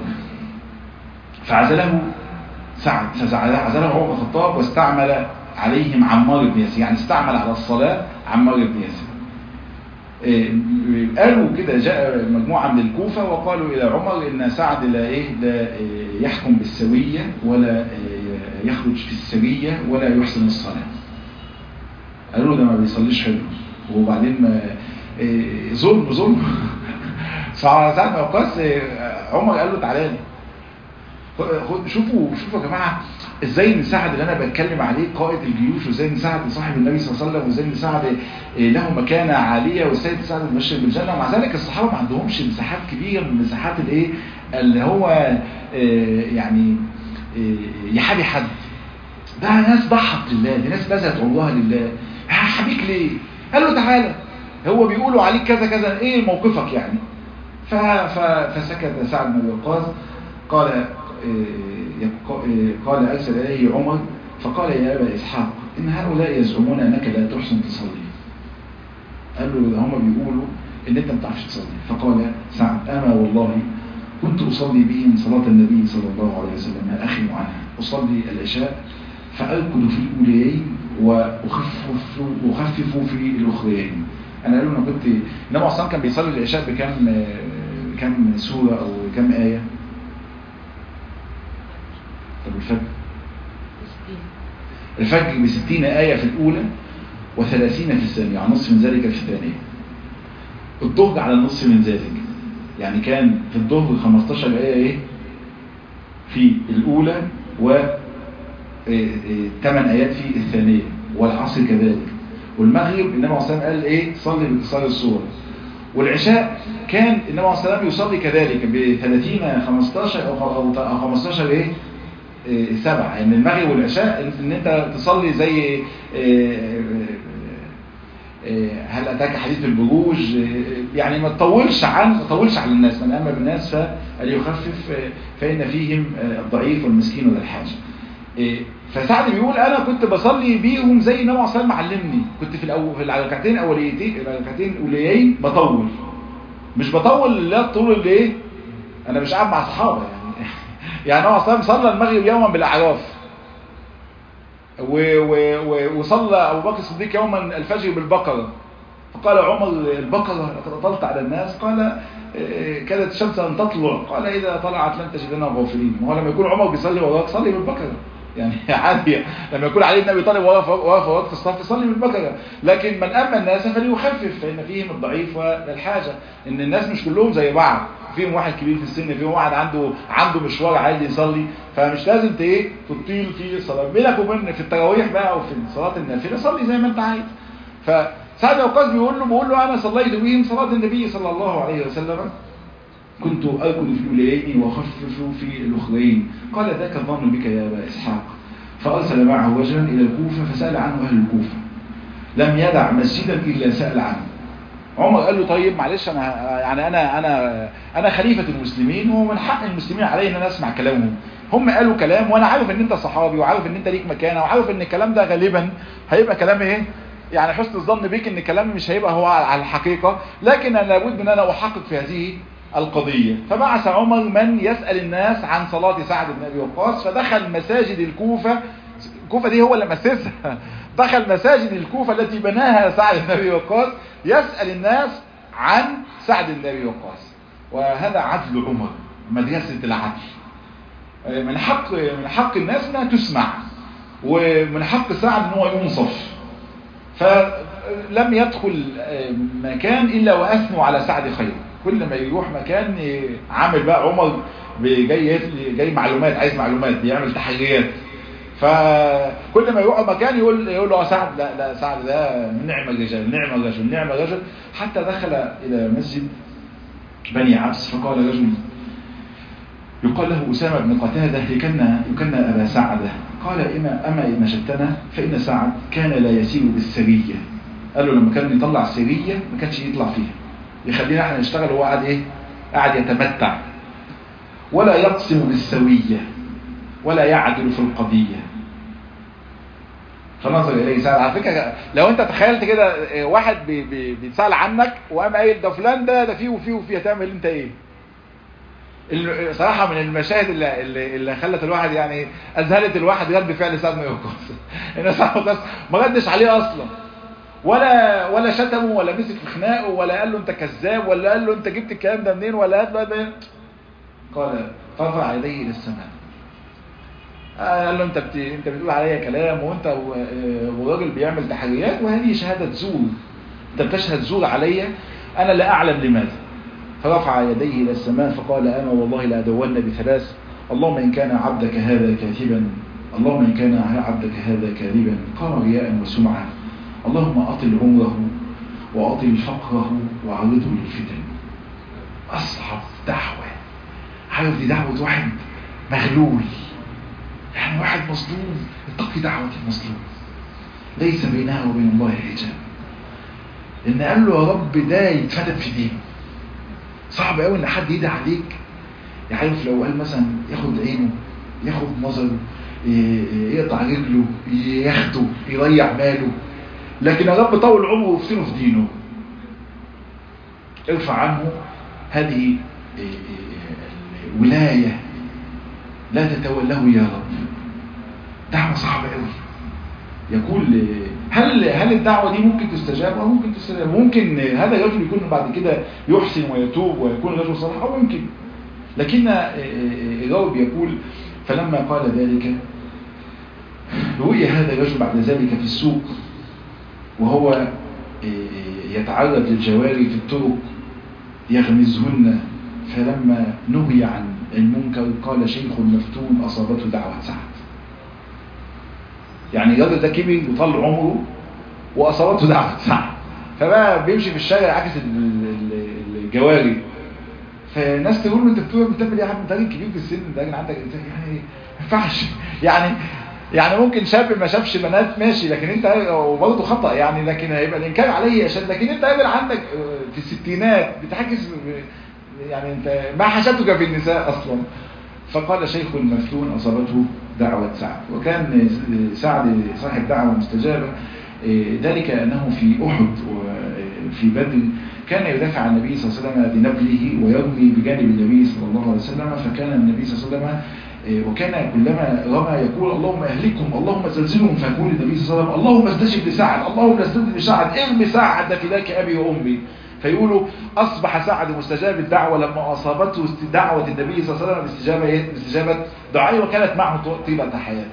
فعزله سعد فعزله عمر بن الخطاب واستعمل عليهم عمار بن ياسر يعني استعمل على الصلاة عمار بن ياسر إيه، قالوا كده جاء مجموعة من الكوفة وقالوا إلى عمر إن سعد لا إيه لا إيه، يحكم بالسوية ولا إيه، يخرج في السرية ولا يحسن الصلاة قالوا ده ما بيصليش حلو وبعدين ما إيه، ظلم ظلم فسعد بن وقاص إيه، عمر قال له تعالى لي خد- شوفوا شوفوا يا جماعه ازاي ان سعد اللي انا بتكلم عليه قائد الجيوش وازاي ان سعد صاحب النبي صلى الله عليه وسلم وازاي ان سعد إيه، له مكانه عاليه والسيد سعد المبشر بالجنه ومع ذلك الصحابه ما عندهمش مساحات كبيره من مساحات الايه اللي هو إيه، يعني إيه، يحابي حد ده ناس ضحت لله دي ناس بذلت والله لله حبيك ليه قال له تعالى هو بيقولوا عليك كذا كذا ايه موقفك يعني ف... ف... فسكت سعد بن وقاص قال إيه، يق- إيه، قال أرسل إليه عمر فقال يا أبا إسحاق إن هؤلاء يزعمون أنك لا تحسن تصلي قال له هم بيقولوا إن أنت ما بتعرفش تصلي فقال سعد أما والله كنت أصلي بهم صلاة النبي صلى الله عليه وسلم أخي عنها أصلي العشاء فأركض في الأوليين وأخفف أخفف في الأخرين أنا قالوا أنا كنت إنما أصلا كان بيصلي العشاء بكم آه، كم سورة أو كم آية طب الفجر الفجر بستين آية في الأولى وثلاثين في الثانية يعني نصف من ذلك في الثانية الظهر على النصف من ذلك يعني كان في الظهر 15 آية إيه في الأولى و 8 آيات في الثانية والعصر كذلك والمغرب النبي عليه الصلاة والسلام قال إيه صلي باقتصار الصورة والعشاء كان النبي عليه الصلاة والسلام يصلي كذلك ب 30 15 أو أو أو 15 إيه إيه، سبعة يعني المغرب والعشاء ان انت تصلي زي إيه، إيه، إيه، هل اتاك حديث البروج إيه، يعني ما تطولش عن ما تطولش على الناس من اما بالناس فليخفف إيه، فان فيهم آه، الضعيف والمسكين وذا الحاجه إيه، فسعد بيقول انا كنت بصلي بيهم زي النبي عليه الصلاه والسلام علمني كنت في الاول في الركعتين الاوليتين الركعتين الاوليين بطول مش بطول لا طول اللي ايه انا مش قاعد مع اصحابي يعني يعني هو اصلا صلى المغرب يوما بالاعراف و- و- و- وصلى ابو بكر الصديق يوما الفجر بالبقره فقال عمر البقره لقد اطلت على الناس قال إيه، كادت الشمس ان تطلع قال اذا طلعت لن تجد لنا غافلين ما هو لما يكون عمر بيصلي وراك صلي بالبقره يعني عادي لما يكون علي بن ابي طالب واقف واقف وقت الصف يصلي بالبكره لكن من اما الناس فليخفف فان فيهم الضعيف والحاجه ان الناس مش كلهم زي بعض فيهم واحد كبير في السن فيهم واحد عنده عنده مشوار عايز يصلي فمش لازم ايه تطيل في الصلاه بينك وبين في التراويح بقى او في صلاه النافله صلي زي ما انت عايز فسعد بن وقاص بيقول له بيقول له انا صليت بهم صلاه النبي صلى الله عليه وسلم كنت أركض في الأوليين وأخفف في الأخرين قال ذاك الظن بك يا أبا إسحاق فأرسل معه رجلا إلى الكوفة فسأل عنه أهل الكوفة لم يدع مسجدا إلا سأل عنه عمر قال له طيب معلش أنا يعني أنا أنا أنا خليفة المسلمين ومن حق المسلمين علي أن أنا أسمع كلامهم هم قالوا كلام وأنا عارف أن أنت صحابي وعارف أن أنت ليك مكانة وعارف أن الكلام ده غالبا هيبقى كلام إيه يعني حسن الظن بيك ان كلامي مش هيبقى هو على الحقيقة لكن انا لابد ان انا احقق في هذه القضية فبعث عمر من يسأل الناس عن صلاة سعد بن أبي وقاص فدخل مساجد الكوفة الكوفة دي هو اللي مسسها دخل مساجد الكوفة التي بناها سعد بن أبي وقاص يسأل الناس عن سعد بن أبي وقاص وهذا عدل عمر مدرسة العدل من حق من حق الناس انها تسمع ومن حق سعد ان هو ينصف فلم يدخل مكان الا واثنوا على سعد خير كل ما يروح مكان عامل بقى عمر جاي جاي معلومات عايز معلومات بيعمل تحريات فكل ما يروح مكان يقول يقول له سعد لا لا سعد ده نعم الرجال نعم الرجل نعم الرجل حتى دخل الى مسجد بني عبس فقال رجل يقال له أسامة بن قتادة يكنى يكنى أبا سعدة قال إما أما إن نشدتنا فإن سعد كان لا يسير بالسرية قال له لما كان يطلع سرية ما كانش يطلع فيها يخلينا احنا نشتغل وهو قاعد ايه قاعد يتمتع ولا يقسم بالسوية ولا يعدل في القضية فنظر إليه سأل على فكرة لو انت تخيلت كده واحد بي بي بيتسأل عنك وقام قايل ده فلان ده ده فيه وفيه وفيه هتعمل انت ايه صراحة من المشاهد اللي, اللي, اللي خلت الواحد يعني أذهلت الواحد رد فعل سعد بن وقاص إن سعد ما ردش عليه أصلا ولا ولا شتمه ولا مسك في خناقه ولا قال له انت كذاب ولا قال له انت جبت الكلام ده منين ولا قال له قال فرفع يديه الى السماء قال له انت بت... انت بتقول عليا كلام وانت وراجل بيعمل تحريات وهذه شهاده زور انت بتشهد زور عليا انا لا اعلم لماذا فرفع يديه الى السماء فقال انا والله لادون بثلاث اللهم ان كان عبدك هذا كاذبا اللهم ان كان عبدك هذا كاذبا قال رياء وسمعه اللهم أطل عمره وأطل فقره وعرضه للفتن أصعب دعوة عارف دي دعوة واحد مغلول يعني واحد مظلوم اتقي دعوة المظلوم ليس بينها وبين الله حجاب إن قال له يا رب ده يتفتن في دينه صعب قوي إن حد يدعي عليك يعرف لو قال مثلا ياخد عينه ياخد نظره يقطع رجله ياخده يضيع ماله لكن يا رب طول عمره ويفتنه في دينه ارفع عنه هذه ولاية لا تتوله يا رب دعوة صعبة قوي يقول هل هل الدعوة دي ممكن تستجاب او ممكن تستجاب ممكن هذا الرجل يكون بعد كده يحسن ويتوب ويكون رجل صالح او ممكن لكن الراوي يقول فلما قال ذلك رؤي هذا الرجل بعد ذلك في السوق وهو يتعرض للجواري في الطرق يغمزهن فلما نهي عن المنكر قال شيخ مفتون أصابته دعوة سعد يعني الراجل ده كبر وطال عمره وأصابته دعوة سعد فبقى بيمشي في الشارع عكس الجواري فالناس تقول له انت بتعمل ايه يا حبيبي انت راجل كبير في السن انت راجل عندك يعني ما ينفعش يعني يعني ممكن شاب ما شافش بنات ماشي لكن انت وبرضه خطأ يعني لكن هيبقى الانكار عليه عشان لكن انت قادر عندك في الستينات بتحكس يعني انت ما حشتك في النساء اصلا فقال شيخ مفتون اصابته دعوة سعد وكان سعد صاحب دعوة مستجابة ذلك انه في احد وفي بدر كان يدافع عن النبي صلى الله عليه وسلم بنبله ويرمي بجانب النبي صلى الله عليه وسلم فكان النبي صلى الله عليه وسلم وكان كلما رمى يقول اللهم اهلكهم اللهم زلزلهم فيقول النبي صلى الله عليه وسلم اللهم استجب لسعد اللهم استجب لسعد ارمي سعد فداك ابي وامي فيقولوا اصبح سعد مستجاب الدعوه لما اصابته دعوه النبي صلى الله عليه وسلم باستجابه باستجابه دعائه وكانت معه طيله حياته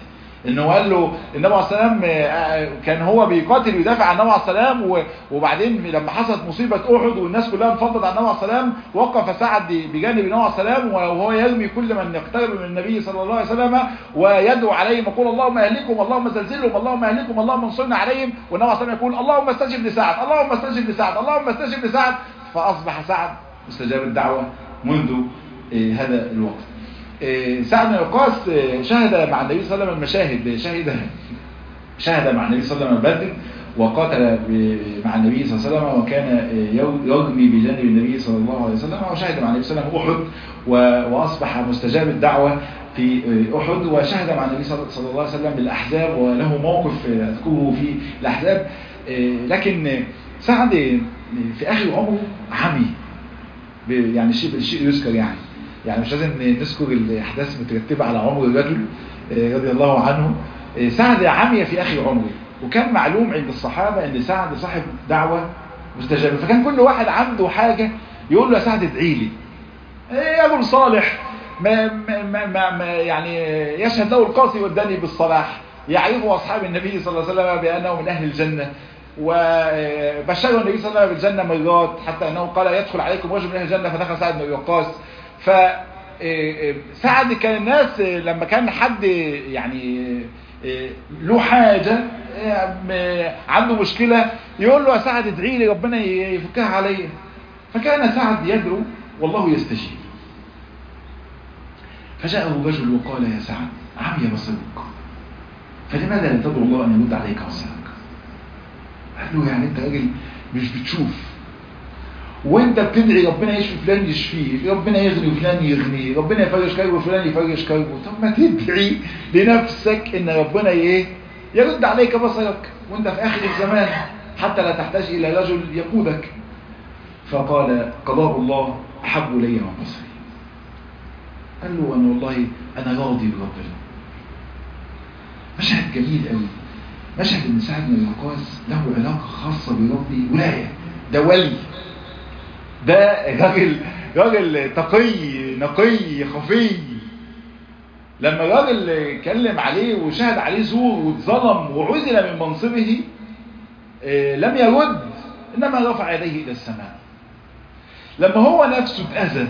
انه قال له النبي عليه السلام كان هو بيقاتل ويدافع عن النبي عليه السلام وبعدين لما حصلت مصيبة احد والناس كلها انفضت عن النبي عليه السلام وقف سعد بجانب النبي عليه السلام وهو يرمي كل من يقترب من النبي صلى الله عليه وسلم ويدعو عليهم يقول اللهم اهلكم اللهم زلزلهم اللهم اهلكم اللهم انصرنا عليهم والنبي عليه السلام يقول اللهم استجب لسعد اللهم استجب لسعد اللهم استجب لسعد فاصبح سعد مستجاب الدعوة منذ هذا الوقت سعد بن وقاص شهد مع النبي صلى الله عليه وسلم المشاهد شهد شهد مع النبي صلى الله عليه وسلم بدر وقاتل مع النبي صلى الله عليه وسلم وكان يرمي بجانب النبي صلى الله عليه وسلم وشهد مع النبي صلى الله عليه وسلم أحد وأصبح مستجاب الدعوة في أحد وشهد مع النبي صلى الله عليه وسلم بالأحزاب وله موقف أذكره في الأحزاب لكن سعد في آخر عمره عمي يعني الشيء الشيء يذكر يعني يعني مش لازم نذكر الاحداث مترتبه على عمر الرجل رضي الله عنه سعد عمي في اخر عمره وكان معلوم عند الصحابه ان سعد صاحب دعوه مستجابه فكان كل واحد عنده حاجه يقول له يا سعد ادعي لي يا ابو صالح ما, ما, ما, ما يعني يشهد له القاصي والداني بالصلاح يعرف اصحاب النبي صلى الله عليه وسلم بانه من اهل الجنه وبشره النبي صلى الله عليه وسلم بالجنه مرات حتى انه قال يدخل عليكم رجل من اهل الجنه فدخل سعد بن وقاص ف سعد كان الناس لما كان حد يعني له حاجة عنده مشكلة يقول له يا سعد ادعي لي ربنا يفكها عليا فكان سعد يدعو والله يستجيب فجاءه رجل وقال يا سعد عمي بصرك فلماذا لا تدعو الله أن يرد عليك بصرك قال له يعني انت راجل مش بتشوف وانت بتدعي ربنا يشفي فلان يشفيه ربنا يغني فلان يغنيه ربنا يفرج كربه فلان يفرج كربه طب ما تدعي لنفسك ان ربنا ايه يرد عليك بصرك وانت في اخر الزمان حتى لا تحتاج الى رجل يقودك فقال قضاء الله احب الي من بصري قال له انا والله انا راضي بربنا مشهد جميل قوي مشهد ان سعد بن وقاص له علاقه خاصه بربي ولايه ده ولي ده راجل راجل تقي نقي خفي لما الراجل اتكلم عليه وشهد عليه زور واتظلم وعزل من منصبه لم يرد انما رفع يديه الى السماء لما هو نفسه اتاذى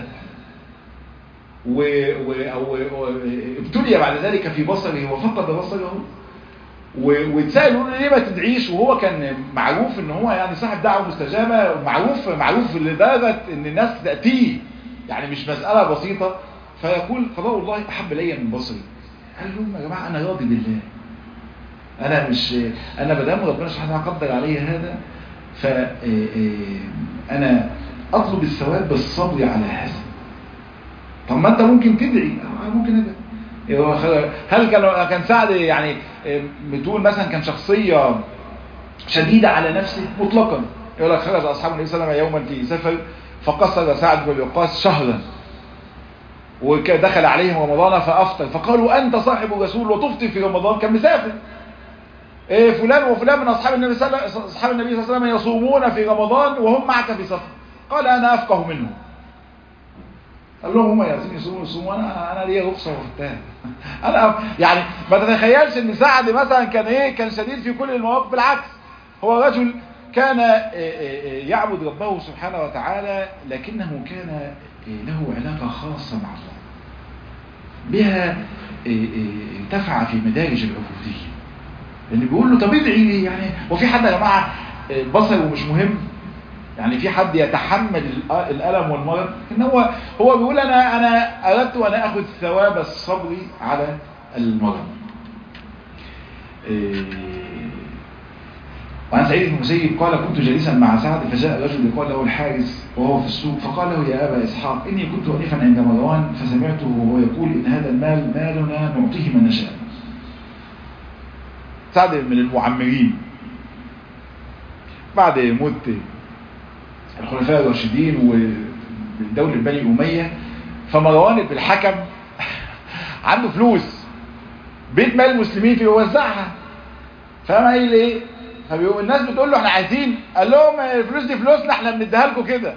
وابتلي بعد ذلك في بصره وفقد بصره واتسال يقول ليه ما تدعيش وهو كان معروف ان هو يعني صاحب دعوه مستجابه معروف معروف لدرجه ان الناس تاتيه يعني مش مساله بسيطه فيقول قضاء الله احب الي من بصري قال لهم يا جماعه انا راضي بالله انا مش انا ما دام ربنا سبحانه وتعالى قدر علي هذا ف انا اطلب الثواب بالصبر على هذا طب ما انت ممكن تدعي ممكن ادعي هل كان كان سعد يعني بتقول مثلا كان شخصية شديدة على نفسه مطلقا يقول لك خرج أصحاب النبي صلى الله عليه وسلم يوما في سفر فقصر سعد بن وقاص شهرا ودخل عليهم رمضان فأفطر فقالوا أنت صاحب الرسول وتفطر في رمضان كان مسافر إيه فلان وفلان من أصحاب النبي صلى أصحاب النبي صلى الله عليه وسلم يصومون في رمضان وهم معك في سفر قال أنا أفقه منهم قال لهم هم ياسين يصوموا يصوموا انا انا ليا رخصه وفتان انا يعني ما تتخيلش ان سعد مثلا كان ايه كان شديد في كل المواقف بالعكس هو رجل كان يعبد ربه سبحانه وتعالى لكنه كان له علاقه خاصه مع الله بها ارتفع في مدارج العبوديه لان بيقول له طب ادعي لي يعني وفي حد يا جماعه بصره مش مهم يعني في حد يتحمل الألم والمرض ان هو هو بيقول انا انا اردت ان اخذ ثواب الصبر على المرض وعن سعيد بن المسيب قال كنت جالسا مع سعد فجاء رجل يقال له الحارس وهو في السوق فقال له يا ابا اسحاق اني كنت واقفا عند مروان فسمعته وهو يقول ان هذا المال مالنا نعطيه من نشاء سعد من المعمرين بعد موت الخلفاء الراشدين ودولة بني أمية فمروان بن الحكم عنده فلوس بيت مال المسلمين فيه وزعها فاهم قايل ايه فبيقول الناس بتقول له احنا عايزين قال لهم الفلوس دي فلوسنا احنا بنديها لكم كده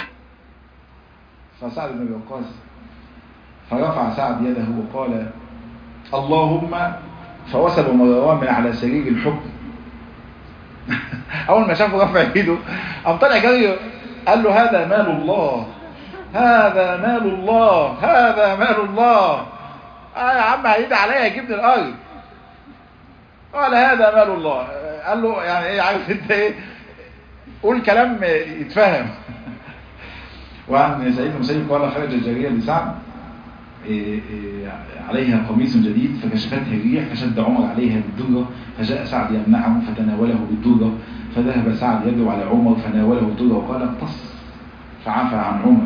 فسعد بن وقاص فرفع سعد يده وقال اللهم فوسب مروان من على سرير الحكم اول ما شافه رفع ايده قام طلع جري قال له هذا مال الله هذا مال الله هذا مال الله اه يا عم هيدي عليا يجيبني الارض قال هذا مال الله قال له يعني ايه عارف انت ايه قول كلام يتفهم وعن سعيد المسيب قال خرج الجارية لسعد إيه إيه عليها قميص جديد فكشفتها الريح فشد عمر عليها بالدرة فجاء سعد يمنعه فتناوله بالدرة فذهب سعد يدعو على عمر فناوله الدرة وقال اقتص فعفى عن عمر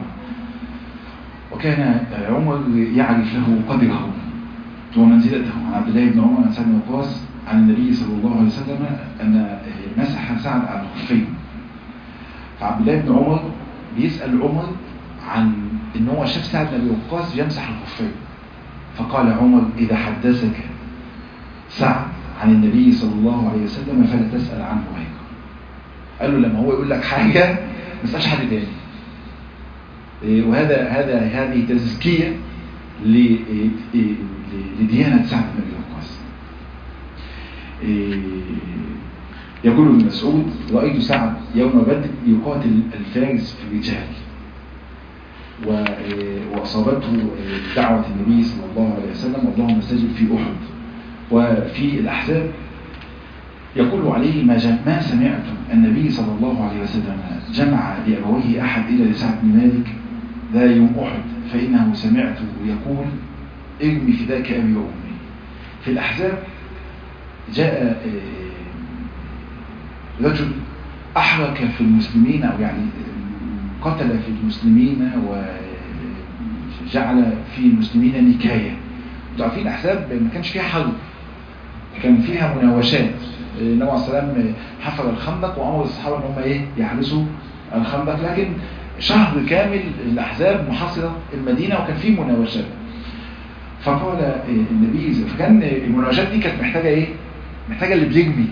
وكان عمر يعرف له قدره ومنزلته عن عبد الله بن عمر عن سعد بن وقاص عن النبي صلى الله عليه وسلم أن مسح سعد على الخفين فعبد الله بن عمر بيسأل عمر عن ان هو شاف سعد بن ابي وقاص يمسح الخفين فقال عمر اذا حدثك سعد عن النبي صلى الله عليه وسلم فلا تسأل عنه غيره قال له لما هو يقول لك حاجة ما تسألش حد تاني وهذا هذا هذه تزكية لديانة سعد بن ابي وقاص يقول ابن مسعود رأيت سعد يوم بدر يقاتل الفارس في الرجال وأصابته دعوة النبي صلى الله عليه وسلم اللهم استجب في أحد وفي الأحزاب يقول عليه ما, ما سمعت النبي صلى الله عليه وسلم جمع لأبويه أحد إلى لسعد بن مالك ذا يوم أحد فإنه سمعته يقول ارمي فداك أبي وأمي في الأحزاب جاء رجل أحرك في المسلمين أو يعني قتل في المسلمين وجعل في المسلمين نكاية عارفين الأحزاب ما كانش فيها حرب كان فيها مناوشات النبي عليه السلام حفر الخندق وأمر الصحابة أن هم إيه يحرسوا الخندق لكن شهر كامل الأحزاب محاصرة المدينة وكان فيه مناوشات فقال النبي فكان المناوشات دي كانت محتاجة إيه محتاجة اللي بيجمي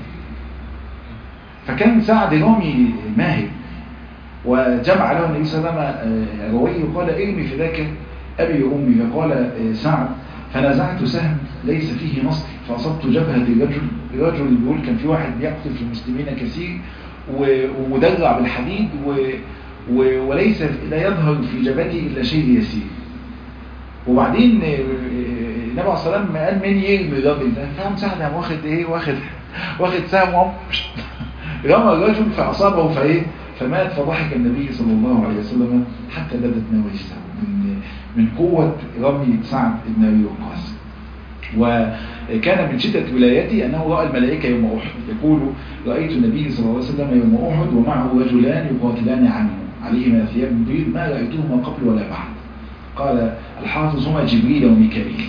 فكان سعد رامي ماهر وجمع له النبي صلى الله عليه وسلم رويه وقال ارمي في ذاك أبي وأمي فقال سعد فنزعت سهم ليس فيه نصر فأصبت جبهة الرجل الرجل بيقول كان في واحد بيقتل في المسلمين كثير ومدرع بالحديد و و وليس لا يظهر في جبهته إلا شيء يسير وبعدين النبي عليه الصلاة والسلام قال من يرمي الراجل ده فهم سعد قام واخد ايه واخد واخد سهم رمى الرجل فأصابه فايه فمات فضحك النبي صلى الله عليه وسلم حتى بدت نواجسه من من قوة رمي سعد بن أبي وقاص وكان من شدة ولايته أنه رأى الملائكة يوم أحد يقول رأيت النبي صلى الله عليه وسلم يوم أحد ومعه رجلان يقاتلان عنه عليهما ثياب بيض ما رأيتهما قبل ولا بعد قال الحافظ هما جبريل وميكائيل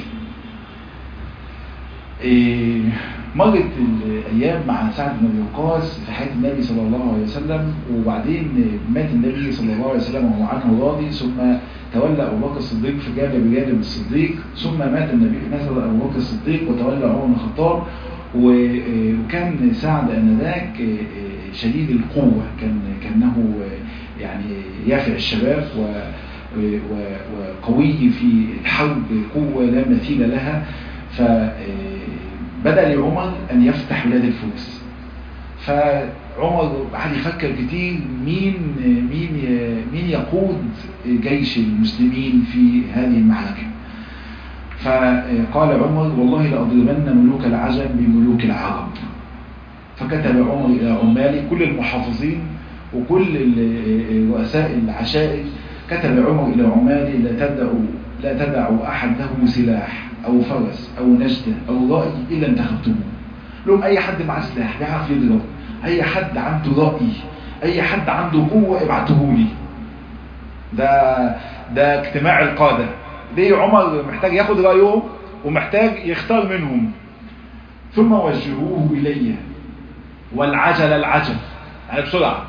إيه مرت الأيام مع سعد بن أبي وقاص في حياة النبي صلى الله عليه وسلم وبعدين مات النبي صلى الله عليه وسلم وهو عنه راضي ثم تولى أبو بكر الصديق فجاب بجانب الصديق ثم مات النبي نزل أبو بكر الصديق وتولى عمر بن الخطاب وكان سعد آنذاك شديد القوة كان كأنه يعني يافع الشباب و وقوي في الحرب قوة لا مثيل لها ف بدأ لعمر أن يفتح بلاد الفرس فعمر قعد يفكر كتير مين مين مين يقود جيش المسلمين في هذه المعركة فقال عمر والله لأضربن ملوك العجم بملوك العرب فكتب عمر إلى عمالي كل المحافظين وكل رؤساء العشائر كتب عمر إلى عمالي لا تدعوا لا تدعوا أحد له سلاح أو فرس أو نجدة أو رأي إلا انتخبتموه لهم أي حد معاه سلاح بيعرف يضرب أي حد عنده رأي أي حد عنده قوة ابعته لي ده ده اجتماع القادة ليه عمر محتاج ياخد رأيهم ومحتاج يختار منهم ثم وجهوه إلي والعجل العجل يعني بسرعة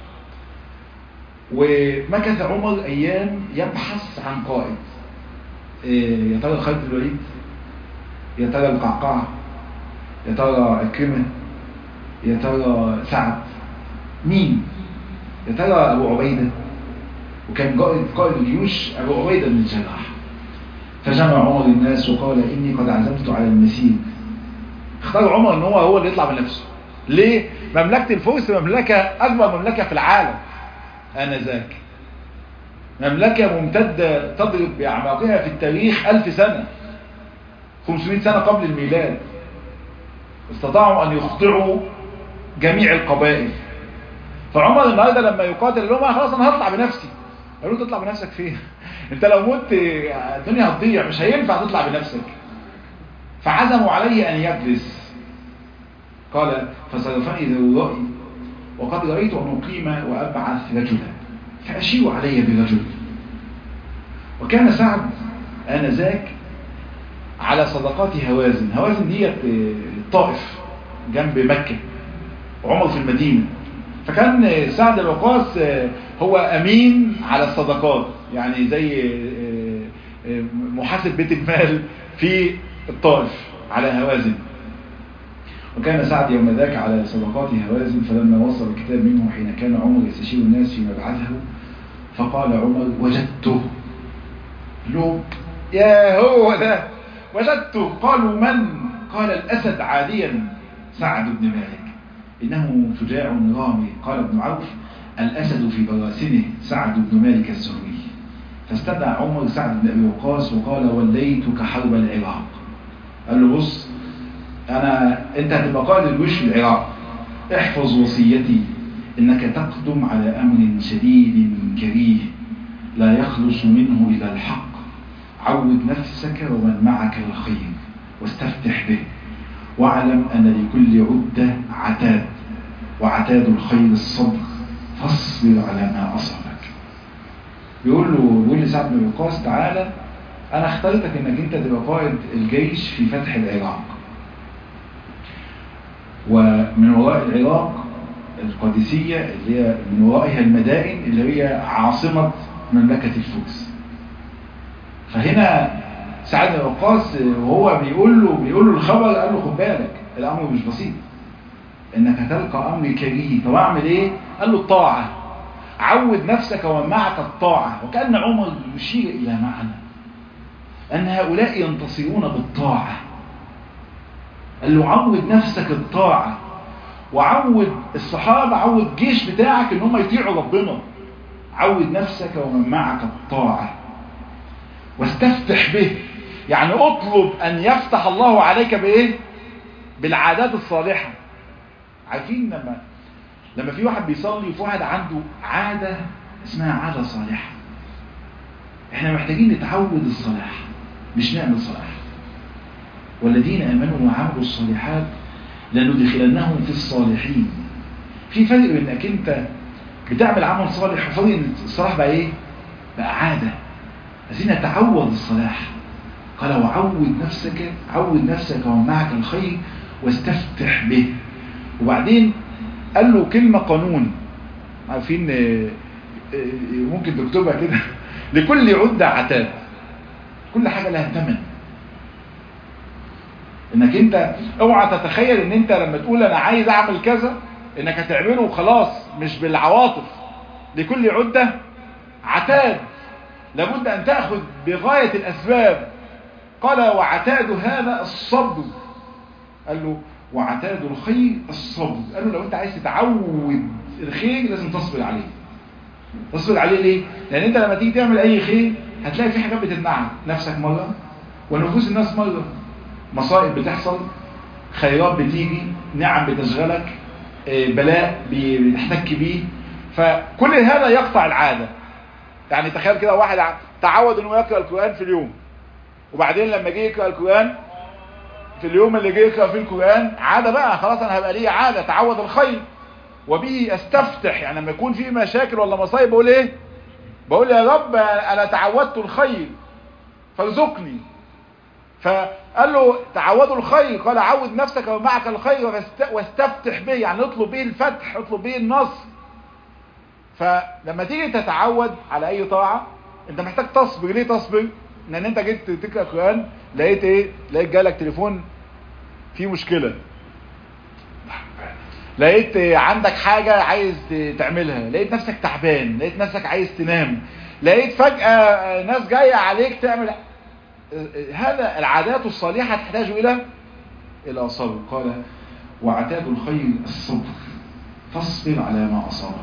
ومكث عمر أيام يبحث عن قائد يا ترى خالد الوليد يا ترى القعقاع يا ترى عكرمة يا ترى سعد مين يا ترى أبو عبيدة وكان قائد قائد الجيوش أبو عبيدة بن الجراح فجمع عمر الناس وقال إني قد عزمت على المسير اختار عمر ان هو هو اللي يطلع بنفسه ليه مملكة الفرس مملكة اكبر مملكة في العالم انذاك مملكة ممتدة تضرب باعماقها في التاريخ الف سنة 500 سنة قبل الميلاد استطاعوا ان يخضعوا جميع القبائل فعمر النهارده لما يقاتل لهم خلاص انا هطلع بنفسي قالوا تطلع بنفسك فين انت لو مت الدنيا هتضيع مش هينفع تطلع بنفسك فعزموا عليه ان يجلس قال فصرفني ذرائي وقد رأيت أن أقيم وأبعث رجلا فأشيروا علي برجل وكان سعد آنذاك على صدقات هوازن هوازن ديت الطائف جنب مكة وعمر في المدينة فكان سعد الوقاص هو أمين على الصدقات يعني زي محاسب بيت المال في الطائف على هوازن وكان سعد يوم ذاك على صدقات هوازن فلما وصل الكتاب منه حين كان عمر يستشير الناس في مبعثه فقال عمر وجدته له يا هو ده وجدته قالوا من قال الأسد عاديا سعد بن مالك إنه شجاع رامي قال ابن عوف الأسد في براسنه سعد بن مالك الزهري فاستدعى عمر سعد بن أبي وقاص وقال وليتك حرب العراق قال له بص أنا أنت هتبقى قائد الجيش في العراق احفظ وصيتي إنك تقدم على أمر شديد كريه لا يخلص منه إلى الحق عود نفسك ومن معك الخير واستفتح به واعلم أن لكل عدة عتاد وعتاد الخير الصبر فاصبر على ما أصابك بيقول له بيقول لسعد بن وقاص تعالى أنا اخترتك إنك أنت تبقى قائد الجيش في فتح العراق ومن وراء العراق القادسية اللي هي من ورائها المدائن اللي هي عاصمة مملكة الفرس فهنا سعد بن وقاص وهو بيقول له بيقول له الخبر قال له خد بالك الامر مش بسيط انك هتلقى امر كريه طب اعمل ايه قال له الطاعه عود نفسك ومن معك الطاعه وكان عمر يشير الى معنى ان هؤلاء ينتصرون بالطاعه قال له عود نفسك الطاعه وعود الصحابه عود الجيش بتاعك ان هم يطيعوا ربنا عود نفسك ومن معك الطاعه واستفتح به يعني اطلب ان يفتح الله عليك بايه بالعادات الصالحة عارفين لما لما في واحد بيصلي وفي واحد عنده عادة اسمها عادة صالحة احنا محتاجين نتعود الصلاح مش نعمل صلاح والذين امنوا وعملوا الصالحات لندخلنهم في الصالحين في فرق بين انك انت بتعمل عمل صالح وفرق ان الصلاح بقى ايه بقى عاده عايزين نتعود الصلاح قال وعود نفسك عود نفسك ومعك الخير واستفتح به وبعدين قال له كلمة قانون عارفين ممكن تكتبها كده لكل عدة عتاد كل حاجة لها ثمن انك انت اوعى تتخيل ان انت لما تقول انا عايز اعمل كذا انك هتعمله وخلاص مش بالعواطف لكل عدة عتاد لابد أن تأخذ بغاية الأسباب قال وعتاد هذا الصبر قال له وعتاد الخير الصبر قال له لو أنت عايز تتعود الخير لازم تصبر عليه تصبر عليه ليه؟ لأن أنت لما تيجي تعمل أي خير هتلاقي في حاجات بتمنعك نفسك مرة ونفوس الناس مرة مصائب بتحصل خيرات بتيجي نعم بتشغلك بلاء بتحتك بيه فكل هذا يقطع العادة يعني تخيل كده واحد تعود انه يقرأ القرآن في اليوم وبعدين لما جه يقرأ القرآن في اليوم اللي جه يقرأ فيه القرآن عادة بقى خلاص انا هبقى ليه عادة تعود الخير وبه استفتح يعني لما يكون في مشاكل ولا مصايب بقول ايه بقول يا رب انا تعودت الخير فارزقني فقال له تعودوا الخير قال عود نفسك ومعك الخير واستفتح به يعني اطلب به الفتح اطلب به النصر فلما تيجي تتعود على اي طاعة انت محتاج تصبر ليه تصبر لان انت جيت تقرا القران لقيت ايه لقيت جالك تليفون فيه مشكلة لقيت عندك حاجة عايز تعملها لقيت نفسك تعبان لقيت نفسك عايز تنام لقيت فجأة ناس جاية عليك تعمل هذا العادات الصالحة تحتاج الى إلى صبر قال وعتاد الخير الصبر فاصبر على ما أصابك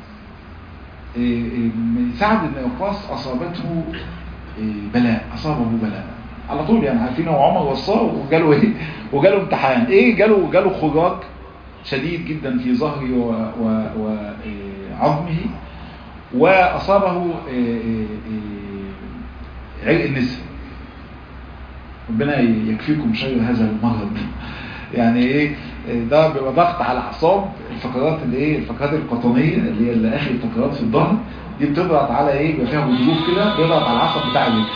سعد بن وقاص أصابته بلاء أصابه بلاء على طول يعني عارفين هو عمر وصاه وجاله ايه وجاله امتحان ايه جاله جاله خراج شديد جدا في ظهره وعظمه واصابه عرق النساء ربنا يكفيكم شر هذا المرض يعني ايه ده بيبقى ضغط على اعصاب الفقرات اللي ايه الفقرات القطنيه اللي هي اخر الفقرات في الظهر دي بتضغط على ايه بيبقى فيها غضروف كده بيضغط على العصب بتاع الرجل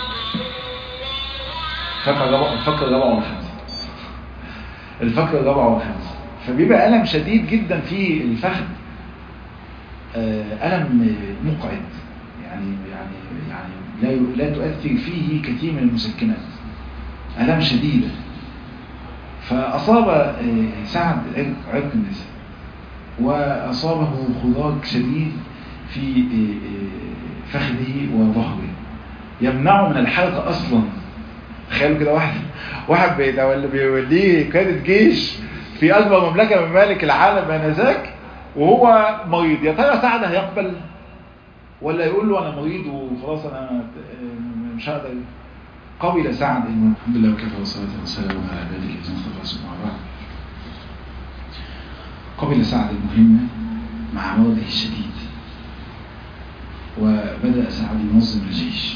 الفقره الرابعه الفقره الرابعه والخامسه الفقره الرابعه والخامسه فبيبقى الم شديد جدا في الفخذ الم مقعد يعني يعني يعني لا لا تؤثر فيه كثير من المسكنات الام شديده فاصاب سعد عرق النساء واصابه خراج شديد في فخذه وظهره يمنعه من الحركه اصلا تخيلوا كده واحد واحد بيوليه قيادة جيش في أكبر مملكة من ممالك العالم آنذاك وهو مريض يا ترى سعد هيقبل ولا يقول له أنا مريض وخلاص أنا مش هقدر قبل سعد إنه الحمد لله وكفى والصلاة والسلام على عباده الذين اصطفى سبحانه وتعالى قبل سعد المهمة مع مرضه الشديد وبدأ سعد ينظم الجيش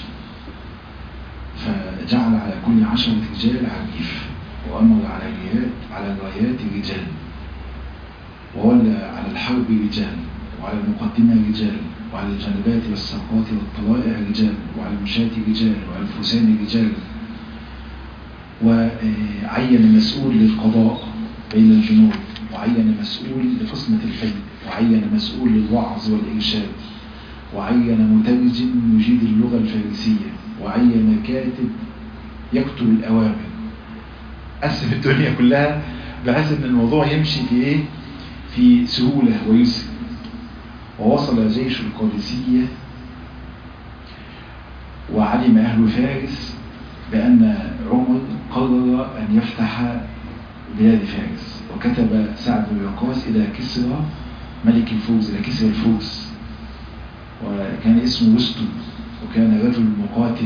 فجعل على كل عشرة رجال عريف وأمر على الرايات على الرايات رجال وولى على الحرب رجال وعلى المقدمة رجال وعلى الجنبات والساقات والطلائع رجال وعلى المشاة رجال وعلى الفرسان رجال وعين مسؤول للقضاء بين الجنود وعين مسؤول لقسمة الفيء وعين مسؤول للوعظ والإرشاد وعين مترجم يجيد اللغة الفارسية وعين كاتب يكتب الأوامر قسم الدنيا كلها بحيث ان الموضوع يمشي في ايه في سهولة ويسر ووصل جيش القادسية وعلم أهل فارس بأن عمر قرر أن يفتح بلاد فارس وكتب سعد بن وقاص إلى كسرى ملك الفرس إلى كسرى الفرس وكان اسمه وستو وكان رجل مقاتل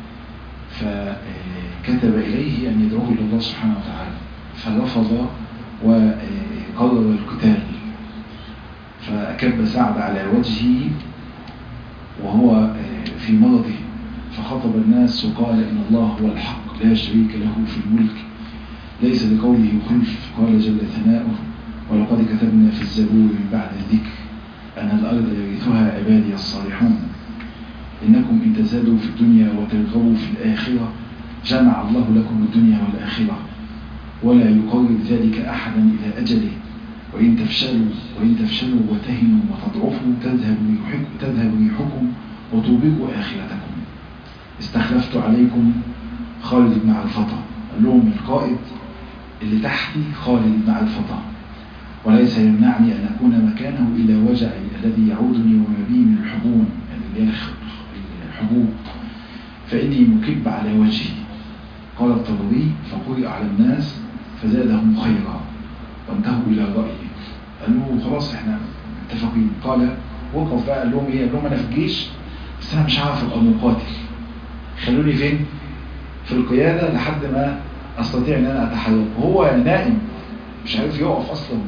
فكتب إليه أن يدعوه إلى الله سبحانه وتعالى فرفض وقرر القتال فأكب سعد على وجهه وهو في مرضه فخطب الناس وقال إن الله هو الحق لا شريك له في الملك ليس لقوله خلف قال جل ثناؤه ولقد كتبنا في الزبور من بعد الذكر أن الأرض يرثها عبادي الصالحون إنكم إن تزادوا في الدنيا وترغبوا في الآخرة جمع الله لكم الدنيا والآخرة ولا يقرب ذلك أحدا إلى أجله وإن تفشلوا وإن تفشلوا وتهنوا وتضعفوا تذهب ريحكم تذهب ريحكم وتوبقوا آخرتكم استخلفت عليكم خالد بن عرفطة قال لهم القائد اللي تحتي خالد بن عرفطة وليس يمنعني أن أكون مكانه إلا وجعي الذي يعودني وما بي من الحبون يعني الحبوب فإني مكب على وجهي قال الطبري فقرئ على الناس فزادهم خيرا وانتهوا إلى رأيه قالوا خلاص احنا متفقين قال وقف بقى قال لهم ايه قال لهم انا في الجيش بس انا مش عارف ابقى مقاتل خلوني فين في القيادة لحد ما استطيع ان انا اتحرك وهو نائم مش عارف يقف اصلا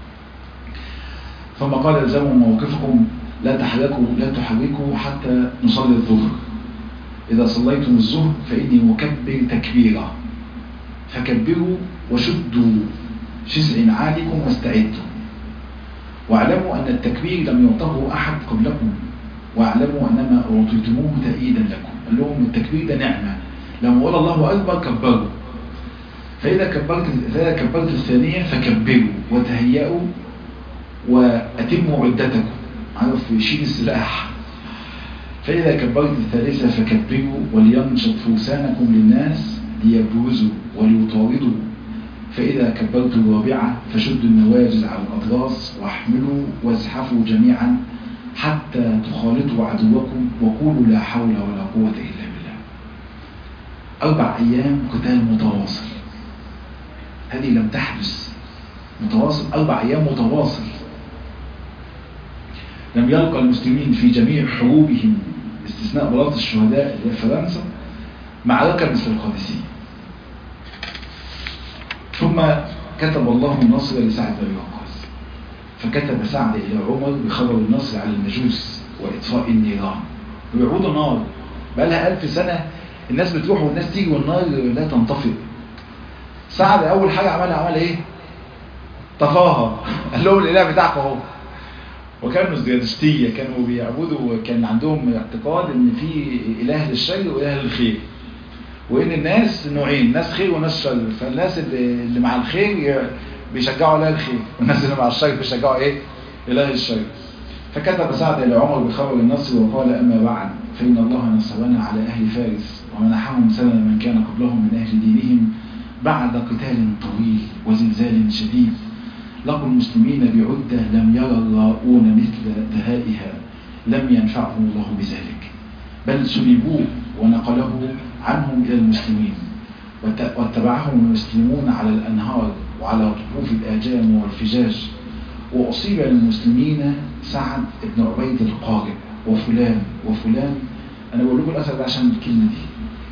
ثم قال الزموا موقفكم لا تحركوا لا تحركوا حتى نصلي الظهر إذا صليتم الظهر فإني مكبر تكبيرا فكبروا وشدوا شسع عالكم واستعدوا واعلموا أن التكبير لم يعطه أحد قبلكم واعلموا أنما أعطيتموه تأييدا لكم قال لهم التكبير ده نعمة لما قال الله أكبر كبروا فإذا كبرت فإذا كبرت الثانية فكبروا وتهيئوا وأتموا عدتكم عرف يشيل السلاح فإذا كبرت الثالثة فكبروا ولينشط فرسانكم للناس ليبرزوا وليطاردوا فإذا كبرت الرابعة فشدوا النواجز على الأطراس واحملوا وازحفوا جميعا حتى تخالطوا عدوكم وقولوا لا حول ولا قوة إلا بالله أربع أيام قتال متواصل هذه لم تحدث متواصل أربع أيام متواصل لم يلقى المسلمين في جميع حروبهم استثناء بلاط الشهداء اللي هي فرنسا معركة مثل القادسية ثم كتب الله النصر لسعد بن وقاص فكتب سعد إلى عمر بخبر النصر على المجوس وإطفاء النيران ويعود النار بقى لها ألف سنة الناس بتروح والناس تيجي والنار لا تنطفئ سعد أول حاجة عملها عمل إيه؟ طفاها قال لهم الإله بتاعكم اهو وكانوا الزيادشتية كانوا بيعبدوا كان عندهم اعتقاد ان في اله للشر واله للخير وان الناس نوعين ناس خير وناس شر فالناس اللي مع الخير بيشجعوا اله الخير والناس اللي مع الشر بيشجعوا ايه اله الشر فكتب سعد الى عمر بخبر النصر وقال اما بعد فان الله نصرنا على اهل فارس ومنحهم سنة من كان قبلهم من اهل دينهم بعد قتال طويل وزلزال شديد لقوا المسلمين بعدة لم يرى الراؤون مثل دهائها لم ينفعهم الله بذلك بل سلبوه ونقله عنهم إلى المسلمين واتبعهم المسلمون على الأنهار وعلى طفوف الآجام والفجاج وأصيب المسلمين سعد بن عبيد القارئ وفلان وفلان أنا بقول لكم الأثر ده عشان الكلمة دي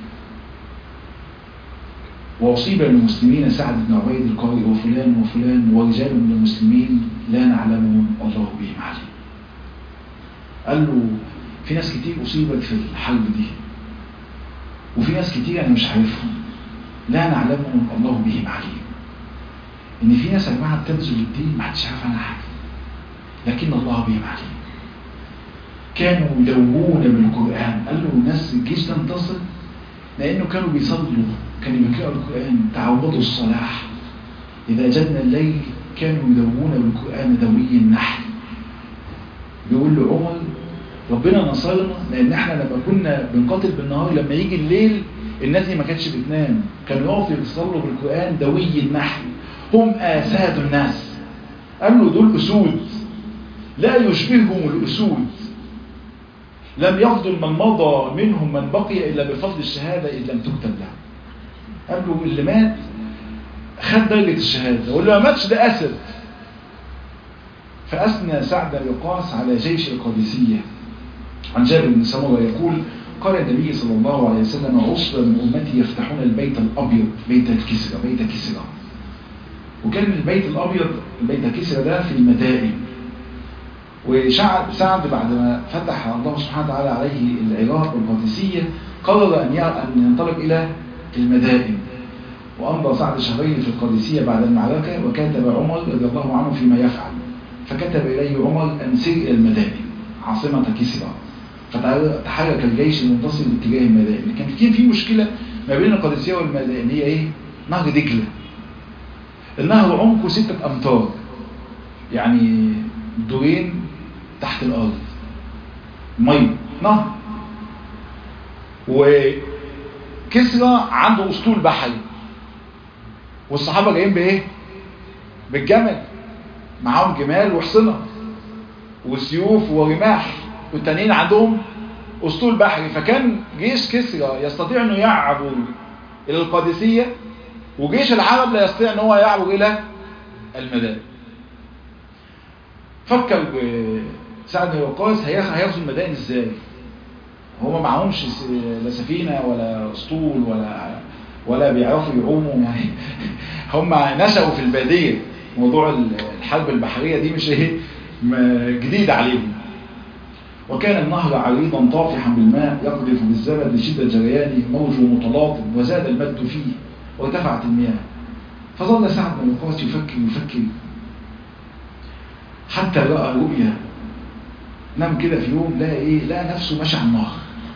وأصيب المسلمين سعد بن عبيد القارئ وفلان وفلان ورجال من المسلمين لا نعلمهم الله بهم عليم قال له في ناس كتير أصيبت في الحرب دي وفي ناس كتير أنا مش عارفهم لا نعلمهم الله بهم عليم إن في ناس يا جماعة بتنزل الدين ما حدش عارف عنها حاجة لكن الله بهم عليم كانوا يلوون بالقرآن قال له الناس الجيش ده انتصر لأنه كانوا بيصلوا كانوا يقرأوا القرآن تعودوا الصلاح إذا جدنا الليل كانوا يدوون بالقرآن دوي النحل بيقول له عمر ربنا نصرنا لأن احنا لما كنا بنقاتل بالنهار لما يجي الليل الناس دي ما كانتش بتنام كانوا يقفوا يصلوا بالقرآن دوي النحل هم آساد الناس قال له دول أسود لا يشبههم الأسود لم يفضل من مضى منهم من بقي إلا بفضل الشهادة إن لم تكتب له قال له اللي مات خد درجة الشهادة واللي ما ماتش ده أسد فأثنى سعد الوقاص على جيش القادسية عن جابر بن سمرة يقول قال النبي صلى الله عليه وسلم عصبة من أمتي يفتحون البيت الأبيض بيت الكسرى بيت كسرى وكان البيت الأبيض بيت كسرى ده في المدائن وسعد سعد بعد ما فتح الله سبحانه وتعالى عليه العراق والقادسية قرر أن أن ينطلق إلى المدائن وأمضى سعد شهرين في القادسية بعد المعركة وكتب عمر رضي الله عنه فيما يفعل فكتب إليه عمر أن سر إلى المدائن عاصمة كسرى فتحرك الجيش المنتصر باتجاه المدائن كان في في مشكلة ما بين القادسية والمدائن هي إيه؟ نهر دجلة النهر عمقه ستة أمتار يعني دورين تحت الأرض مية نهر وكسرى عنده أسطول بحري والصحابة جايين بإيه؟ بالجمل معاهم جمال وحصنة وسيوف ورماح والتانيين عندهم أسطول بحري فكان جيش كسرى يستطيع أنه يعبر إلى القادسية وجيش العرب لا يستطيع أنه يعبر إلى المدائن فكر سعد بن وقاص هياخدوا المدائن ازاي هما معهمش لا سفينة ولا اسطول ولا ولا بيعرفوا يعوموا يعني هم نشأوا في البادية موضوع الحرب البحرية دي مش ايه جديد عليهم وكان النهر عريضا طافحا بالماء يقذف بالزبد لشدة جريانه موج متلاطم وزاد المد فيه وارتفعت المياه فظل سعد بن وقاص يفكر يفكر حتى رأى رؤيا نام كده في يوم لقى ايه لقى نفسه ماشي على النهر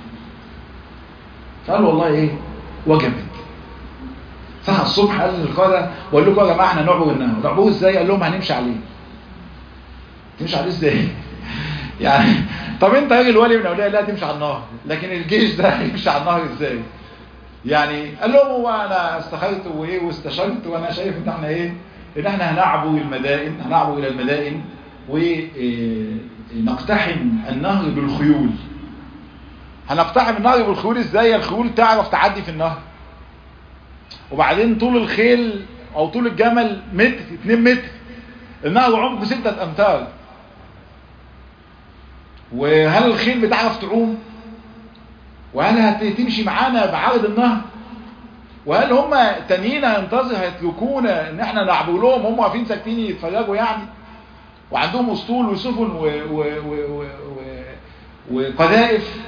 فقال والله ايه وجبت صحى الصبح قال للقادة بقول لكم يا جماعه احنا نعبر النهر نعبره ازاي قال لهم هنمشي عليه تمشي عليه ازاي يعني طب انت راجل ولي من اولياء الله تمشي على النهر لكن الجيش ده يمشي على النهر ازاي يعني قال لهم هو انا استخرت وايه واستشرت وانا شايف ان احنا ايه ان احنا هنعبر المدائن هنعبر الى المدائن ونقتحم النهر بالخيول هنقتحم النهر بالخيول ازاي الخيول تعرف تعدي في النهر وبعدين طول الخيل او طول الجمل متر 2 متر النهر عمقه 6 امتار وهل الخيل بتعرف تعوم وهل هتمشي معانا بعرض النهر وهل هم تانيين هينتظر هيتركونا ان احنا نعبر لهم هم واقفين ساكتين يتفرجوا يعني وعندهم اسطول وسفن و... و... و... و... و... وقذائف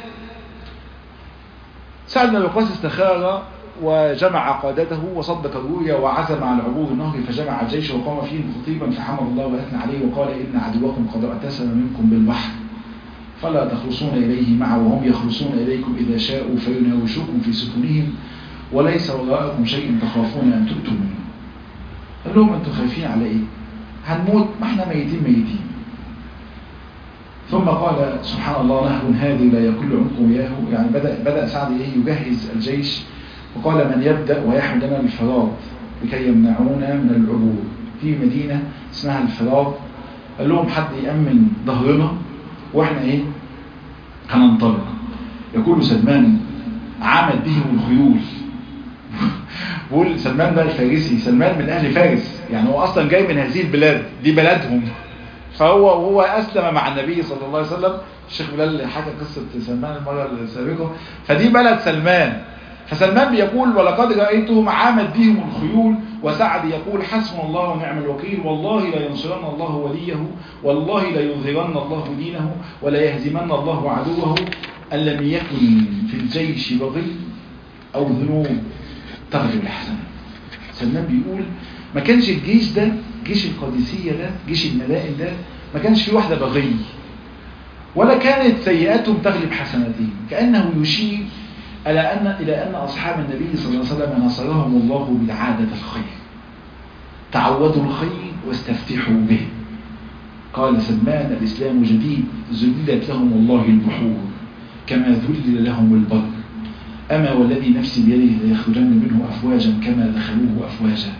سعد بن وقاص استخار وجمع قادته وصدق الرؤيا وعزم على عبور النهر فجمع الجيش وقام فيهم خطيبا فحمد الله واثنى عليه وقال ان عدوكم قد اعتسم منكم بالبحر فلا تخلصون اليه معه وهم يخلصون اليكم اذا شاءوا فيناوشوكم في سفنهم وليس وراءكم شيء تخافون ان تؤتوا منه قال لهم انتم خايفين على ايه هنموت ما احنا ميتين ميتين ثم قال سبحان الله نهر هذه لا يكل عنق مياه يعني بدأ, بدأ سعد ايه يجهز الجيش وقال من يبدأ ويحمل لنا الفراد لكي يمنعونا من العبور في مدينة اسمها الفراد قال لهم حد يأمن ظهرنا واحنا ايه هننطلق يقول سلمان عامت بهم الخيول بقول سلمان ده الفارسي سلمان من اهل فارس يعني هو اصلا جاي من هذه البلاد دي بلدهم فهو وهو اسلم مع النبي صلى الله عليه وسلم الشيخ بلال حكى قصة سلمان المرة السابقة فدي بلد سلمان فسلمان بيقول ولقد رأيتهم عامت بهم الخيول وسعد يقول حسبنا الله ونعم الوكيل والله لا ينصرن الله وليه والله لا يظهرن الله دينه ولا يهزمن الله عدوه أن لم يكن في الجيش بغي أو ذنوب تغلب الحسنة سلمان بيقول ما كانش الجيش ده جيش القادسية ده جيش المدائن ده ما كانش فيه واحدة بغي ولا كانت سيئاتهم تغلب حسناتهم كأنه يشير إلى أن إلى أن أصحاب النبي صلى الله عليه وسلم نصرهم الله بعادة الخير تعودوا الخير واستفتحوا به قال سلمان الإسلام جديد ذللت لهم الله البحور كما ذلل لهم البر أما والذي نفسي بيده ليخرجن منه أفواجا كما دخلوه أفواجا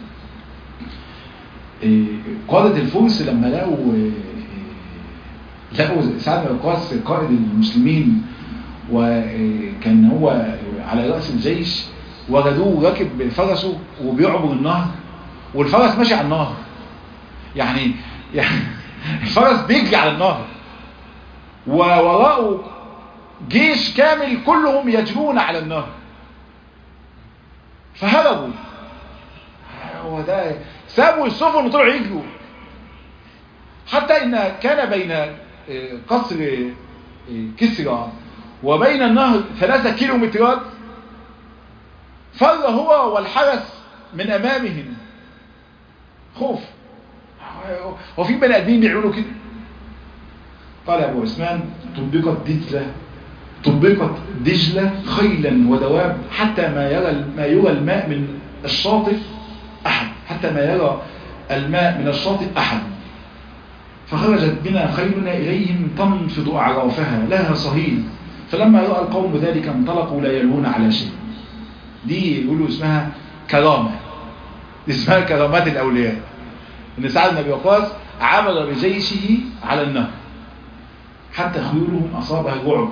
قادة الفرس لما لقوا لقوا سعد بن وقاص قائد المسلمين وكان هو على رأس الجيش وجدوه راكب فرسه وبيعبر النهر والفرس ماشي على النهر يعني يعني الفرس بيجري على النهر ووراءه جيش كامل كلهم يجرون على النهر فهربوا هو ده سابوا السفن وطلعوا يجروا حتى ان كان بين قصر كسرى وبين النهر ثلاثة كيلومترات فر هو والحرس من امامهم خوف هو في بني ادمين بيعملوا كده قال ابو عثمان طبقت دجله طبقت دجله خيلا ودواب حتى ما يرى ما يرى الماء من الشاطئ احد حتى ما يرى الماء من الشاطئ احد فخرجت بنا خيلنا اليهم تنفض اعرافها لها صهيل فلما راى القوم ذلك انطلقوا لا يلوون على شيء دي يقولوا اسمها كرامه اسمها كرامات الاولياء ان سعد بن ابي وقاص عبر بجيشه على النهر حتى خيولهم اصابها الرعب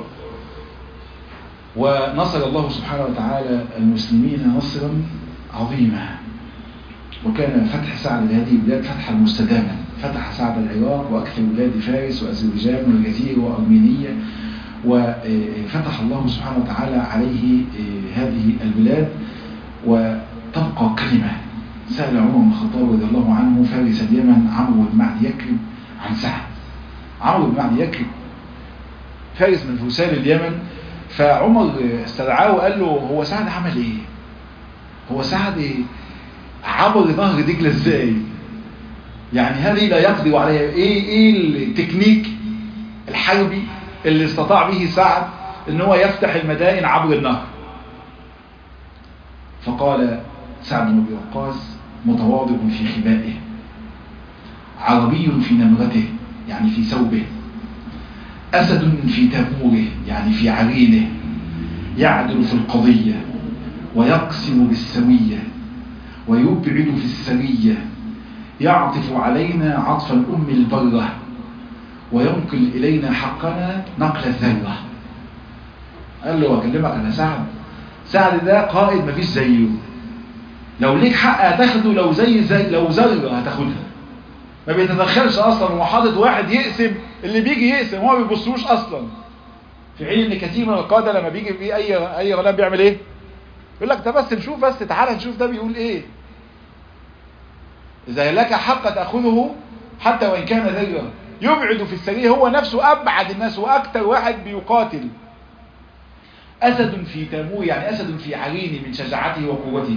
ونصر الله سبحانه وتعالى المسلمين نصرا عظيما وكان فتح سعد لهذه البلاد فتحا مستداما فتح سعد العراق واكثر بلاد فارس واذربيجان والجزيره وارمينيه وفتح الله سبحانه وتعالى عليه هذه البلاد وتبقى كلمه سأل عمر بن الخطاب رضي الله عنه فارس اليمن عمرو بن معد يكرب عن سعد عمرو بن معد يكرب فارس من فرسان اليمن فعمر استدعاه وقال له هو سعد عمل ايه هو سعد عبر نهر دجلة ازاي يعني هذه لا يقدر عليها ايه ايه التكنيك الحربي اللي استطاع به سعد ان هو يفتح المدائن عبر النهر فقال سعد بن ابي وقاص متواضع في خبائه عربي في نمرته يعني في ثوبه أسد في تابوره يعني في عرينه يعدل في القضية ويقسم بالسوية ويبعد في السرية يعطف علينا عطف الأم البرة وينقل إلينا حقنا نقل الذرة قال له أكلمك على سعد سعد ده قائد مفيش زيه لو ليك حق هتاخده لو زي زي لو ذره هتاخدها ما بيتدخلش اصلا هو حاطط واحد يقسم اللي بيجي يقسم هو ما بيبصوش اصلا في حين ان كثير من القاده لما بيجي في اي اي غلام بيعمل ايه يقول لك ده بس نشوف بس تعالى نشوف ده بيقول ايه اذا لك حق تاخذه حتى وان كان ذره يبعد في السرير هو نفسه ابعد الناس واكثر واحد بيقاتل اسد في تامور يعني اسد في عرين من شجاعته وقوته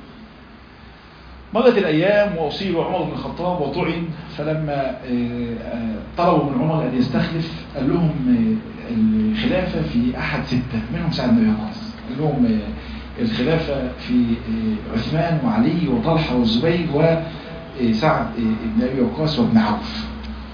مرت الأيام وأصيب عمر بن الخطاب وطعن فلما طلبوا من عمر أن يستخلف قال لهم الخلافة في أحد ستة منهم سعد بن وقاص قال لهم الخلافة في عثمان وعلي وطلحة والزبير وسعد بن أبي وقاص وابن عوف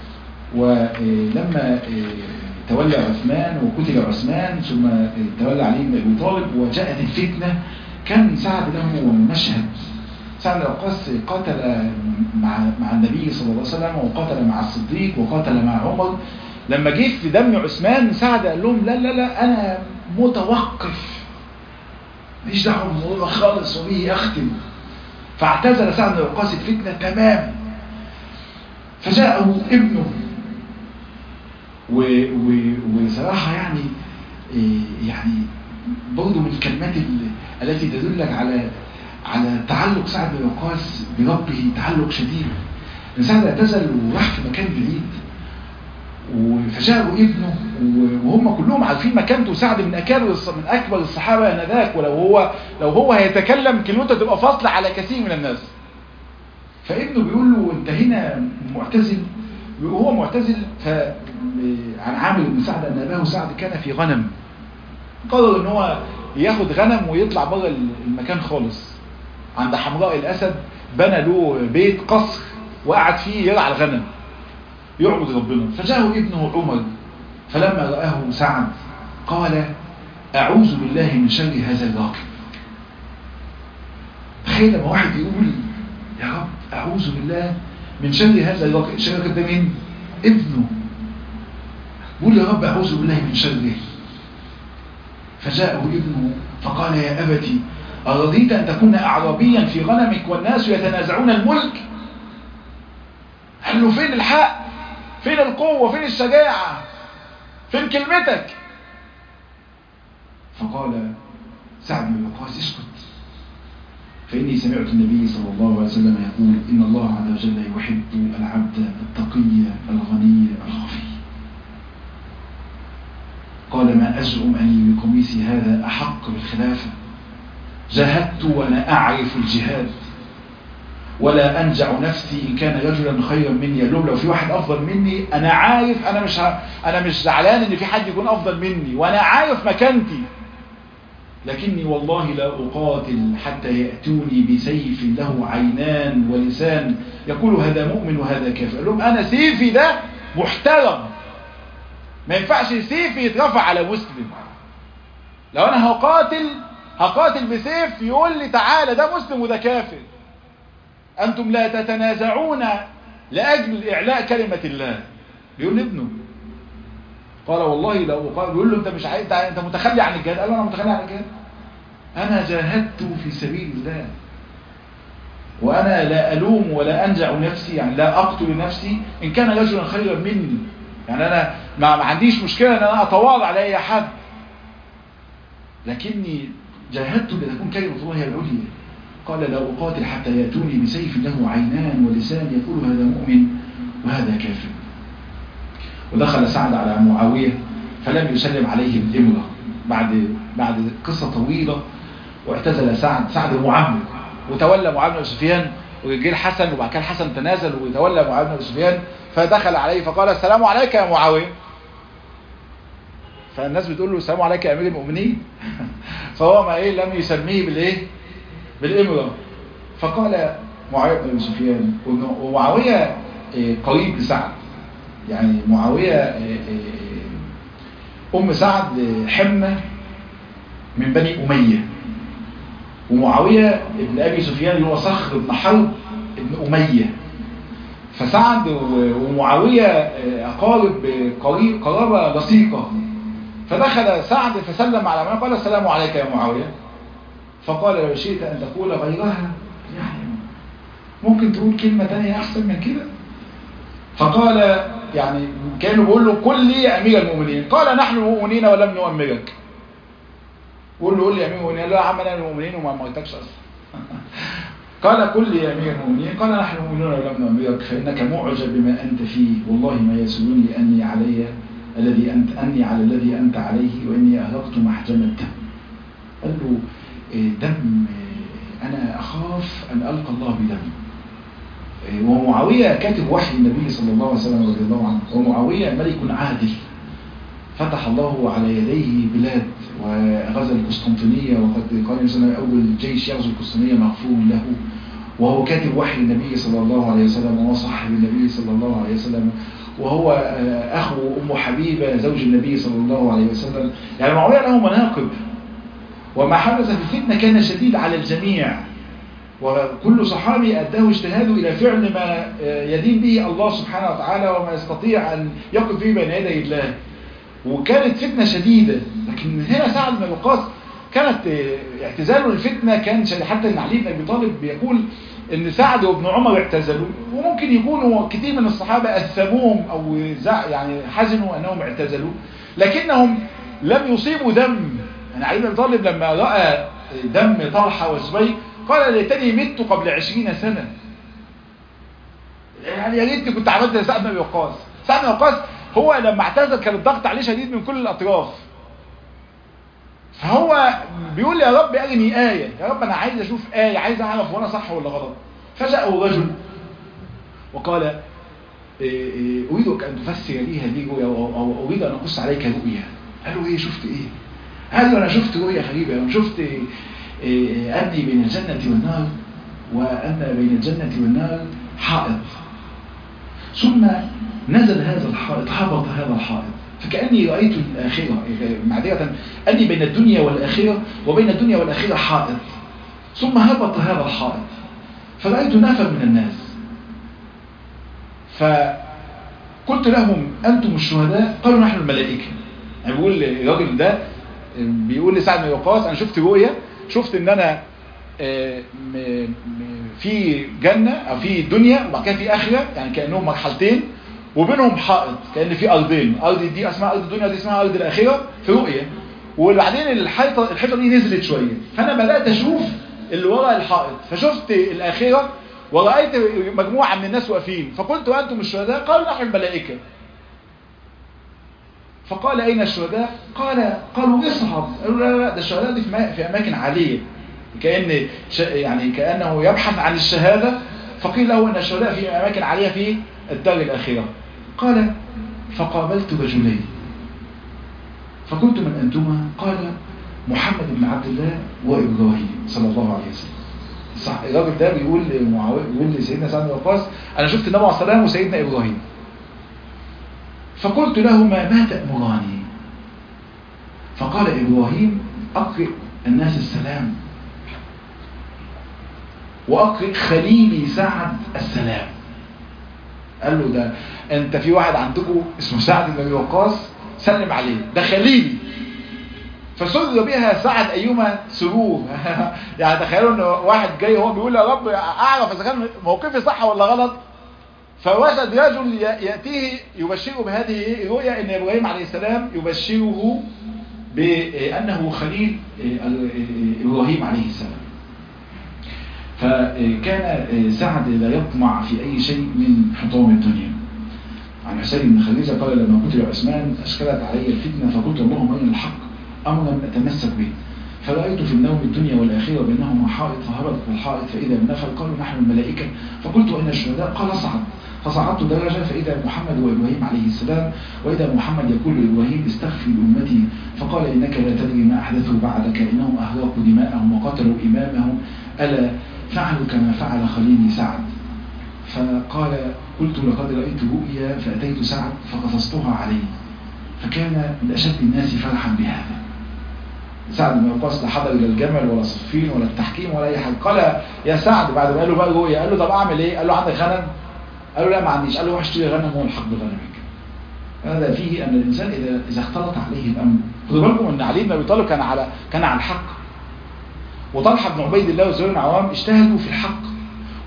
ولما تولى عثمان وقتل عثمان ثم تولى علي بن أبي طالب وجاءت الفتنة كان سعد له مشهد سعد الوقاص قاتل مع مع النبي صلى الله عليه وسلم وقاتل مع الصديق وقاتل مع عمر لما جه في دم عثمان سعد قال لهم لا لا لا انا متوقف ماليش دعوه بالموضوع خالص وبه اختم فاعتزل سعد بن وقاص الفتنه تماما فجاءه ابنه و و وصراحه يعني يعني برضه من الكلمات التي تدلك على على تعلق سعد بن وقاص بربه تعلق شديد سعد اعتزل وراح في مكان بعيد فجاءوا ابنه وهم كلهم عارفين مكانته سعد من اكابر من اكبر الصحابه انذاك ولو هو لو هو هيتكلم كلمته تبقى فاصله على كثير من الناس فابنه بيقول له انت هنا معتزل وهو معتزل ف عن عامر بن سعد ان اباه سعد كان في غنم قرر ان هو ياخد غنم ويطلع بره المكان خالص عند حمراء الأسد بنى له بيت قصر وقعد فيه يرعى الغنم يعبد ربنا فجاءه ابنه عمر فلما رآه سعد قال أعوذ بالله من شر هذا الراكب تخيل لما واحد يقول يا رب أعوذ بالله من شر هذا الراكب الشر ده مين؟ ابنه بيقول يا رب أعوذ بالله من شره فجاءه ابنه فقال يا أبتي أرضيت أن تكون أعرابيا في غنمك والناس يتنازعون الملك قال له فين الحق فين القوة فين الشجاعة فين كلمتك فقال سعد بن وقاص اسكت فإني سمعت النبي صلى الله عليه وسلم يقول إن الله عز وجل يحب العبد التقي الغني الخفي قال ما أزعم أني بقميصي هذا أحق بالخلافة جاهدت وأنا أعرف الجهاد ولا أنجع نفسي إن كان رجلا خيرا مني يقول لو في واحد أفضل مني أنا عارف أنا مش ه... أنا مش زعلان إن في حد يكون أفضل مني وأنا عارف مكانتي لكني والله لا أقاتل حتى يأتوني بسيف له عينان ولسان يقول هذا مؤمن وهذا كافر قال لهم أنا سيفي ده محترم ما ينفعش سيفي يترفع على مسلم لو أنا هقاتل هقاتل بسيف يقول لي تعالى ده مسلم وده كافر أنتم لا تتنازعون لأجل إعلاء كلمة الله بيقول لابنه قال والله لو قال بيقول له انت مش عايز انت متخلي عن الجهاد قال له انا متخلي عن الجهاد انا جاهدت في سبيل الله وانا لا الوم ولا انجع نفسي يعني لا اقتل نفسي ان كان رجلا خيرا مني يعني انا ما, ما عنديش مشكله ان انا اتواضع لاي حد لكني جاهدت لتكون كلمه الله هي العليا قال لا اقاتل حتى ياتوني بسيف له عينان ولسان يقول هذا مؤمن وهذا كافر ودخل سعد على معاوية فلم يسلم عليه بالإمرة بعد بعد قصة طويلة واعتزل سعد سعد معمر وتولى معاوية بن سفيان وجه الحسن وبعد كده الحسن تنازل وتولى معاوية بن سفيان فدخل عليه فقال السلام عليك يا معاوية فالناس بتقول له السلام عليك يا أمير المؤمنين فهو ما إيه لم يسميه بالإيه بالإمرة فقال معاوية بن سفيان ومعاوية قريب لسعد يعني معاوية أم سعد حمة من بني أمية ومعاوية ابن أبي سفيان اللي هو صخر بن حرب ابن أمية فسعد ومعاوية أقارب قريب قرابة لصيقة فدخل سعد فسلم على معاوية قال السلام عليك يا معاوية فقال لو شئت أن تقول غيرها ممكن تقول كلمة تانية احسن من كده فقال يعني كانوا بيقول له قل لي يا امير المؤمنين قال نحن المؤمنين ولم نؤمرك قول له قول لي يا امير المؤمنين لا يا عم انا المؤمنين وما امرتكش اصلا قال قل لي يا امير المؤمنين قال نحن المؤمنون ولم نؤمرك فانك معجب بما انت فيه والله ما يسرني اني علي الذي انت اني على الذي انت عليه واني اهلكت محجمة قال له إيه دم إيه انا اخاف ان القى الله بدم ومعاوية كاتب وحي النبي صلى الله عليه وسلم رضي الله عنه ومعاوية ملك عادل فتح الله على يديه بلاد وغزا القسطنطينية وقد قال مثلا أول جيش يغزو القسطنطينية مغفور له وهو كاتب وحي النبي صلى الله عليه وسلم وهو صاحب النبي صلى الله عليه وسلم وهو أخو أم حبيبة زوج النبي صلى الله عليه وسلم يعني معاوية له مناقب وما حدث في الفتنة كان شديد على الجميع وكل صحابي أداه اجتهاده إلى فعل ما يدين به الله سبحانه وتعالى وما يستطيع أن يقف فيه بين يدي الله وكانت فتنة شديدة لكن هنا سعد بن وقاص كانت اعتزاله الفتنة كان حتى ان علي بن ابي طالب بيقول ان سعد وابن عمر اعتزلوا وممكن يكونوا كثير من الصحابة اثموهم او يعني حزنوا انهم اعتزلوا لكنهم لم يصيبوا دم يعني علي بن ابي طالب لما رأى دم طلحة وزبير قال ليتني مت قبل عشرين سنة يعني يا ريتني كنت عملت زي سعد بن ابي وقاص سعد بن وقاص هو لما اعتزل كان الضغط عليه شديد من كل الاطراف فهو بيقول يا رب ارني آية يا رب انا عايز اشوف آية عايز اعرف وانا صح ولا غلط فجاءه رجل وقال اريدك ان تفسر لي هذه الرؤيا او اريد ان اقص عليك رؤيا قال له ايه شفت ايه قال له انا شفت رؤيا غريبه انا شفت اني بين الجنه والنار وان بين الجنه والنار حائط ثم نزل هذا الحائط هبط هذا الحائط فكأني رأيت الآخرة معذرة أني بين الدنيا والآخرة وبين الدنيا والآخرة حائط ثم هبط هذا الحائط فرأيت نفر من الناس فقلت لهم أنتم الشهداء قالوا نحن الملائكة يعني بيقول الراجل ده بيقول لسعد بن وقاص أنا شفت رؤية شفت إن أنا في جنة أو في دنيا وبعد كده في آخرة يعني كأنهم مرحلتين وبينهم حائط كأن في أرضين أرض دي اسمها أرض الدنيا دي اسمها أرض الآخرة في رؤية وبعدين الحيطة الحيطة دي نزلت شوية فأنا بدأت أشوف اللي وراء الحائط فشفت الآخرة ورأيت مجموعة من الناس واقفين فقلت وأنتم الشهداء قالوا نحن الملائكة فقال أين الشهداء قال قالوا اصعد قالوا لا لا ده الشهداء دي في أماكن عالية كأن يعني كأنه يبحث عن الشهادة فقيل له أن الشهداء في أماكن عالية في الدار الأخيرة قال فقابلت رجلين فقلت من أنتما قال محمد بن عبد الله وإبراهيم صلى الله عليه وسلم صح الراجل ده بيقول لمعاوية بيقول لسيدنا سعد بن وقاص أنا شفت النبي عليه الصلاة وسيدنا إبراهيم فقلت لهما ما تأمراني فقال إبراهيم أقرئ الناس السلام وأقرئ خليلي سعد السلام قال له ده انت في واحد عندكم اسمه سعد بن ابي وقاص سلم عليه ده خليلي فسر بها سعد ايما سرور يعني تخيلوا ان واحد جاي هو بيقول يا رب اعرف اذا كان موقفي صح ولا غلط فوجد رجل ياتيه يبشره بهذه الرؤيا ان ابراهيم عليه السلام يبشره بانه خليل ابراهيم عليه السلام فكان سعد لا يطمع في أي شيء من حطام الدنيا عن حسين بن خديجة قال لما قتل عثمان أشكلت علي الفتنة فقلت اللهم أين الحق أمرا أتمسك به فرأيت في النوم الدنيا والآخرة بينهما حائط فهبطت الحائط فإذا بنفر قالوا نحن الملائكة فقلت أين الشهداء قال اصعد فصعدت درجة فإذا محمد وإبراهيم عليه السلام وإذا محمد يقول لإبراهيم استغفر لأمتي فقال إنك لا تدري ما أحدثوا بعدك إنهم أهرقوا دماءهم وقتلوا إمامهم ألا فعلوا كما فعل خليلي سعد فقال قلت لقد رأيت رؤيا فأتيت سعد فقصصتها عليه فكان من أشد الناس فرحا بهذا سعد بن وقاص لا حضر الى الجمل ولا صفين ولا التحكيم ولا اي حاجه قال يا سعد بعد ما قال له بقى رؤيا قال له طب اعمل ايه قال له عندك غنم قال له لا ما عنديش قال له روح اشتري غنم والحق بغنمك هذا فيه ان الانسان اذا اذا اختلط عليه الامر خدوا بالكم ان علي بن ابي طالب كان على كان على الحق وطلحه بن عبيد الله وزهير بن عوام اجتهدوا في الحق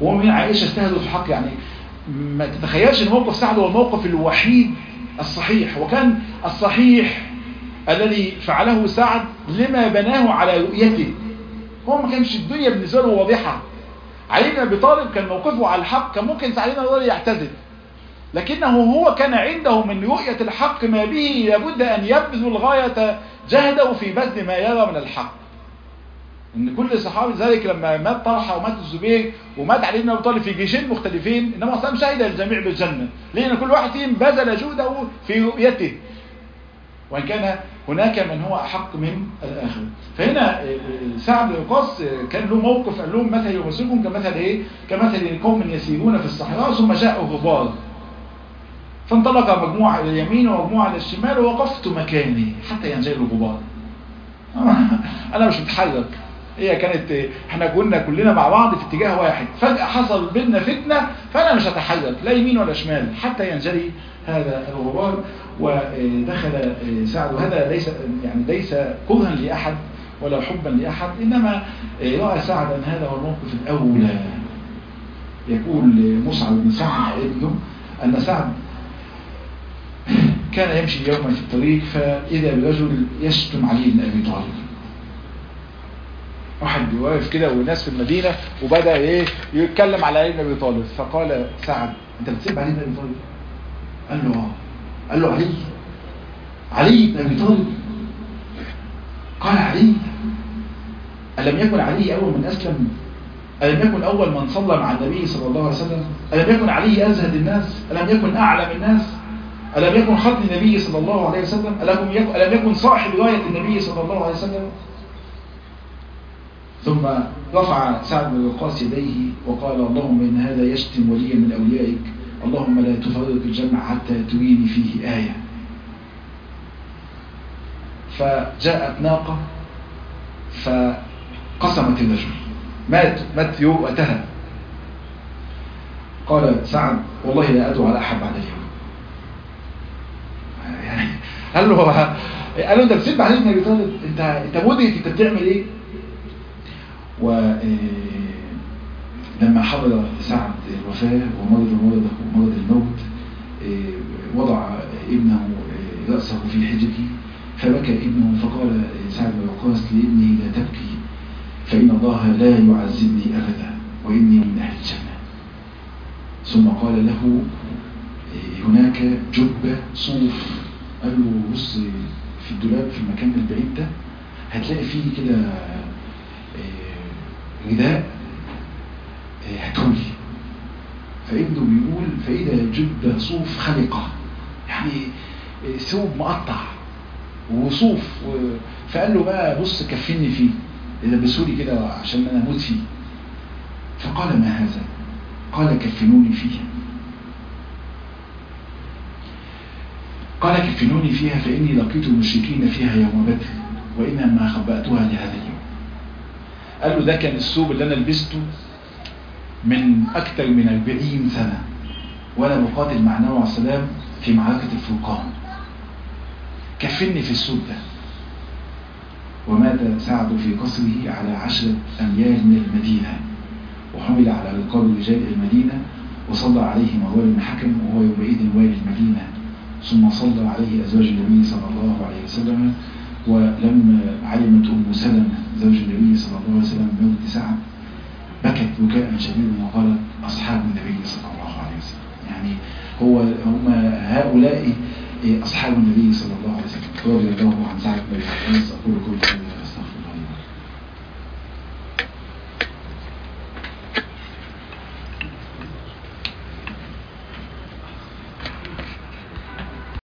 ومن عائشة اجتهدوا في الحق يعني ما تتخيلش ان موقف سعد هو الموقف الوحيد الصحيح وكان الصحيح الذي فعله سعد لما بناه على رؤيته هو ما كانش الدنيا بالنسبة له واضحة علي بن ابي طالب كان موقفه على الحق كان ممكن سعد بن ابي طالب يعتزل لكنه هو كان عنده من رؤية الحق ما به لابد أن يبذل غاية جهده في بذل ما يرى من الحق ان كل صحابي ذلك لما مات طلحه ومات الزبير ومات علي بن ابي طالب في جيشين مختلفين انما اصلا شهد الجميع بالجنه لان كل واحد فيهم بذل جهده في رؤيته وان كان هناك من هو احق من الاخر فهنا سعد بن وقاص كان له موقف قال لهم مثل يمثلكم كمثل ايه كمثل قوم يسيرون في الصحراء ثم جاء غبار فانطلق مجموعه الى اليمين ومجموعه الى الشمال ووقفت مكاني حتى ينزل الغبار انا مش متحرك هي كانت احنا كنا كلنا مع بعض في اتجاه واحد فجأة حصل بيننا فتنة فانا مش هتحرك لا يمين ولا شمال حتى ينجلي هذا الغبار ودخل سعد وهذا ليس يعني ليس كرها لأحد ولا حبا لأحد إنما رأى سعد أن هذا هو الموقف الأولى يقول مصعب بن سعد ابنه أن سعد كان يمشي يوما في الطريق فإذا برجل يشتم علي بن أبي طالب واحد واقف كده وناس في المدينة وبدأ ايه يتكلم على علي بن ابي طالب فقال سعد انت بتسيب علي بن ابي طالب قال له اه قال له علي علي بن ابي طالب قال علي ألم يكن علي أول من أسلم ألم يكن أول من صلى مع النبي صلى الله عليه وسلم ألم يكن علي أزهد الناس ألم يكن أعلم الناس ألم يكن ختم النبي صلى الله عليه وسلم ألم يكن, ألم يكن صاحب رواية النبي صلى الله عليه وسلم ثم رفع سعد بن وقاص يديه وقال اللهم إن هذا يشتم وليا من أوليائك اللهم لا تفرق الجمع حتى تريني فيه آية فجاءت ناقة فقسمت الرجل مات مات يوم وقتها قال سعد والله لا أدعو على أحد بعد اليوم يعني قال له قال له انت بتسيب علي بن ابي طالب انت انت مدرك انت بتعمل ايه ولما حضر سعد الوفاة ومرض مرضه ومرض الموت وضع ابنه رأسه في حجره فبكى ابنه فقال سعد بن وقاص لابنه لا تبكي فإن الله لا يعذبني أبدا وإني من أهل الجنة ثم قال له هناك جبة صوف قال له بص في الدولاب في المكان البعيد ده هتلاقي فيه كده رداء هاتولي فابنه بيقول فإذا جبة صوف خلقة يعني ثوب مقطع وصوف و... فقال له بقى بص كفني فيه لبسولي كده عشان انا اموت فيه فقال ما هذا قال كفنوني فيه قال كفنوني فيها فإني لقيت المشركين فيها يوم بدر وإنما خبأتها لهذا اليوم قال له ده كان الثوب اللي أنا لبسته من أكثر من 40 سنة وأنا بقاتل مع النبي عليه السلام في معركة الفرقان كفني في الثوب ده ومات سعد في قصره على عشرة أميال من المدينة وحمل على رقاب رجال المدينة وصلى عليه مروان بن حكم وهو يومئذ والي المدينة ثم صلى عليه أزواج النبي صلى الله عليه وسلم ولما علمت أم سلمة زوج النبي صلى الله عليه وسلم موت سعد بكت بكاء شديدا وقالت أصحاب النبي صلى الله عليه وسلم يعني هو هم هؤلاء أصحاب النبي صلى الله عليه وسلم رضي الله عن سعد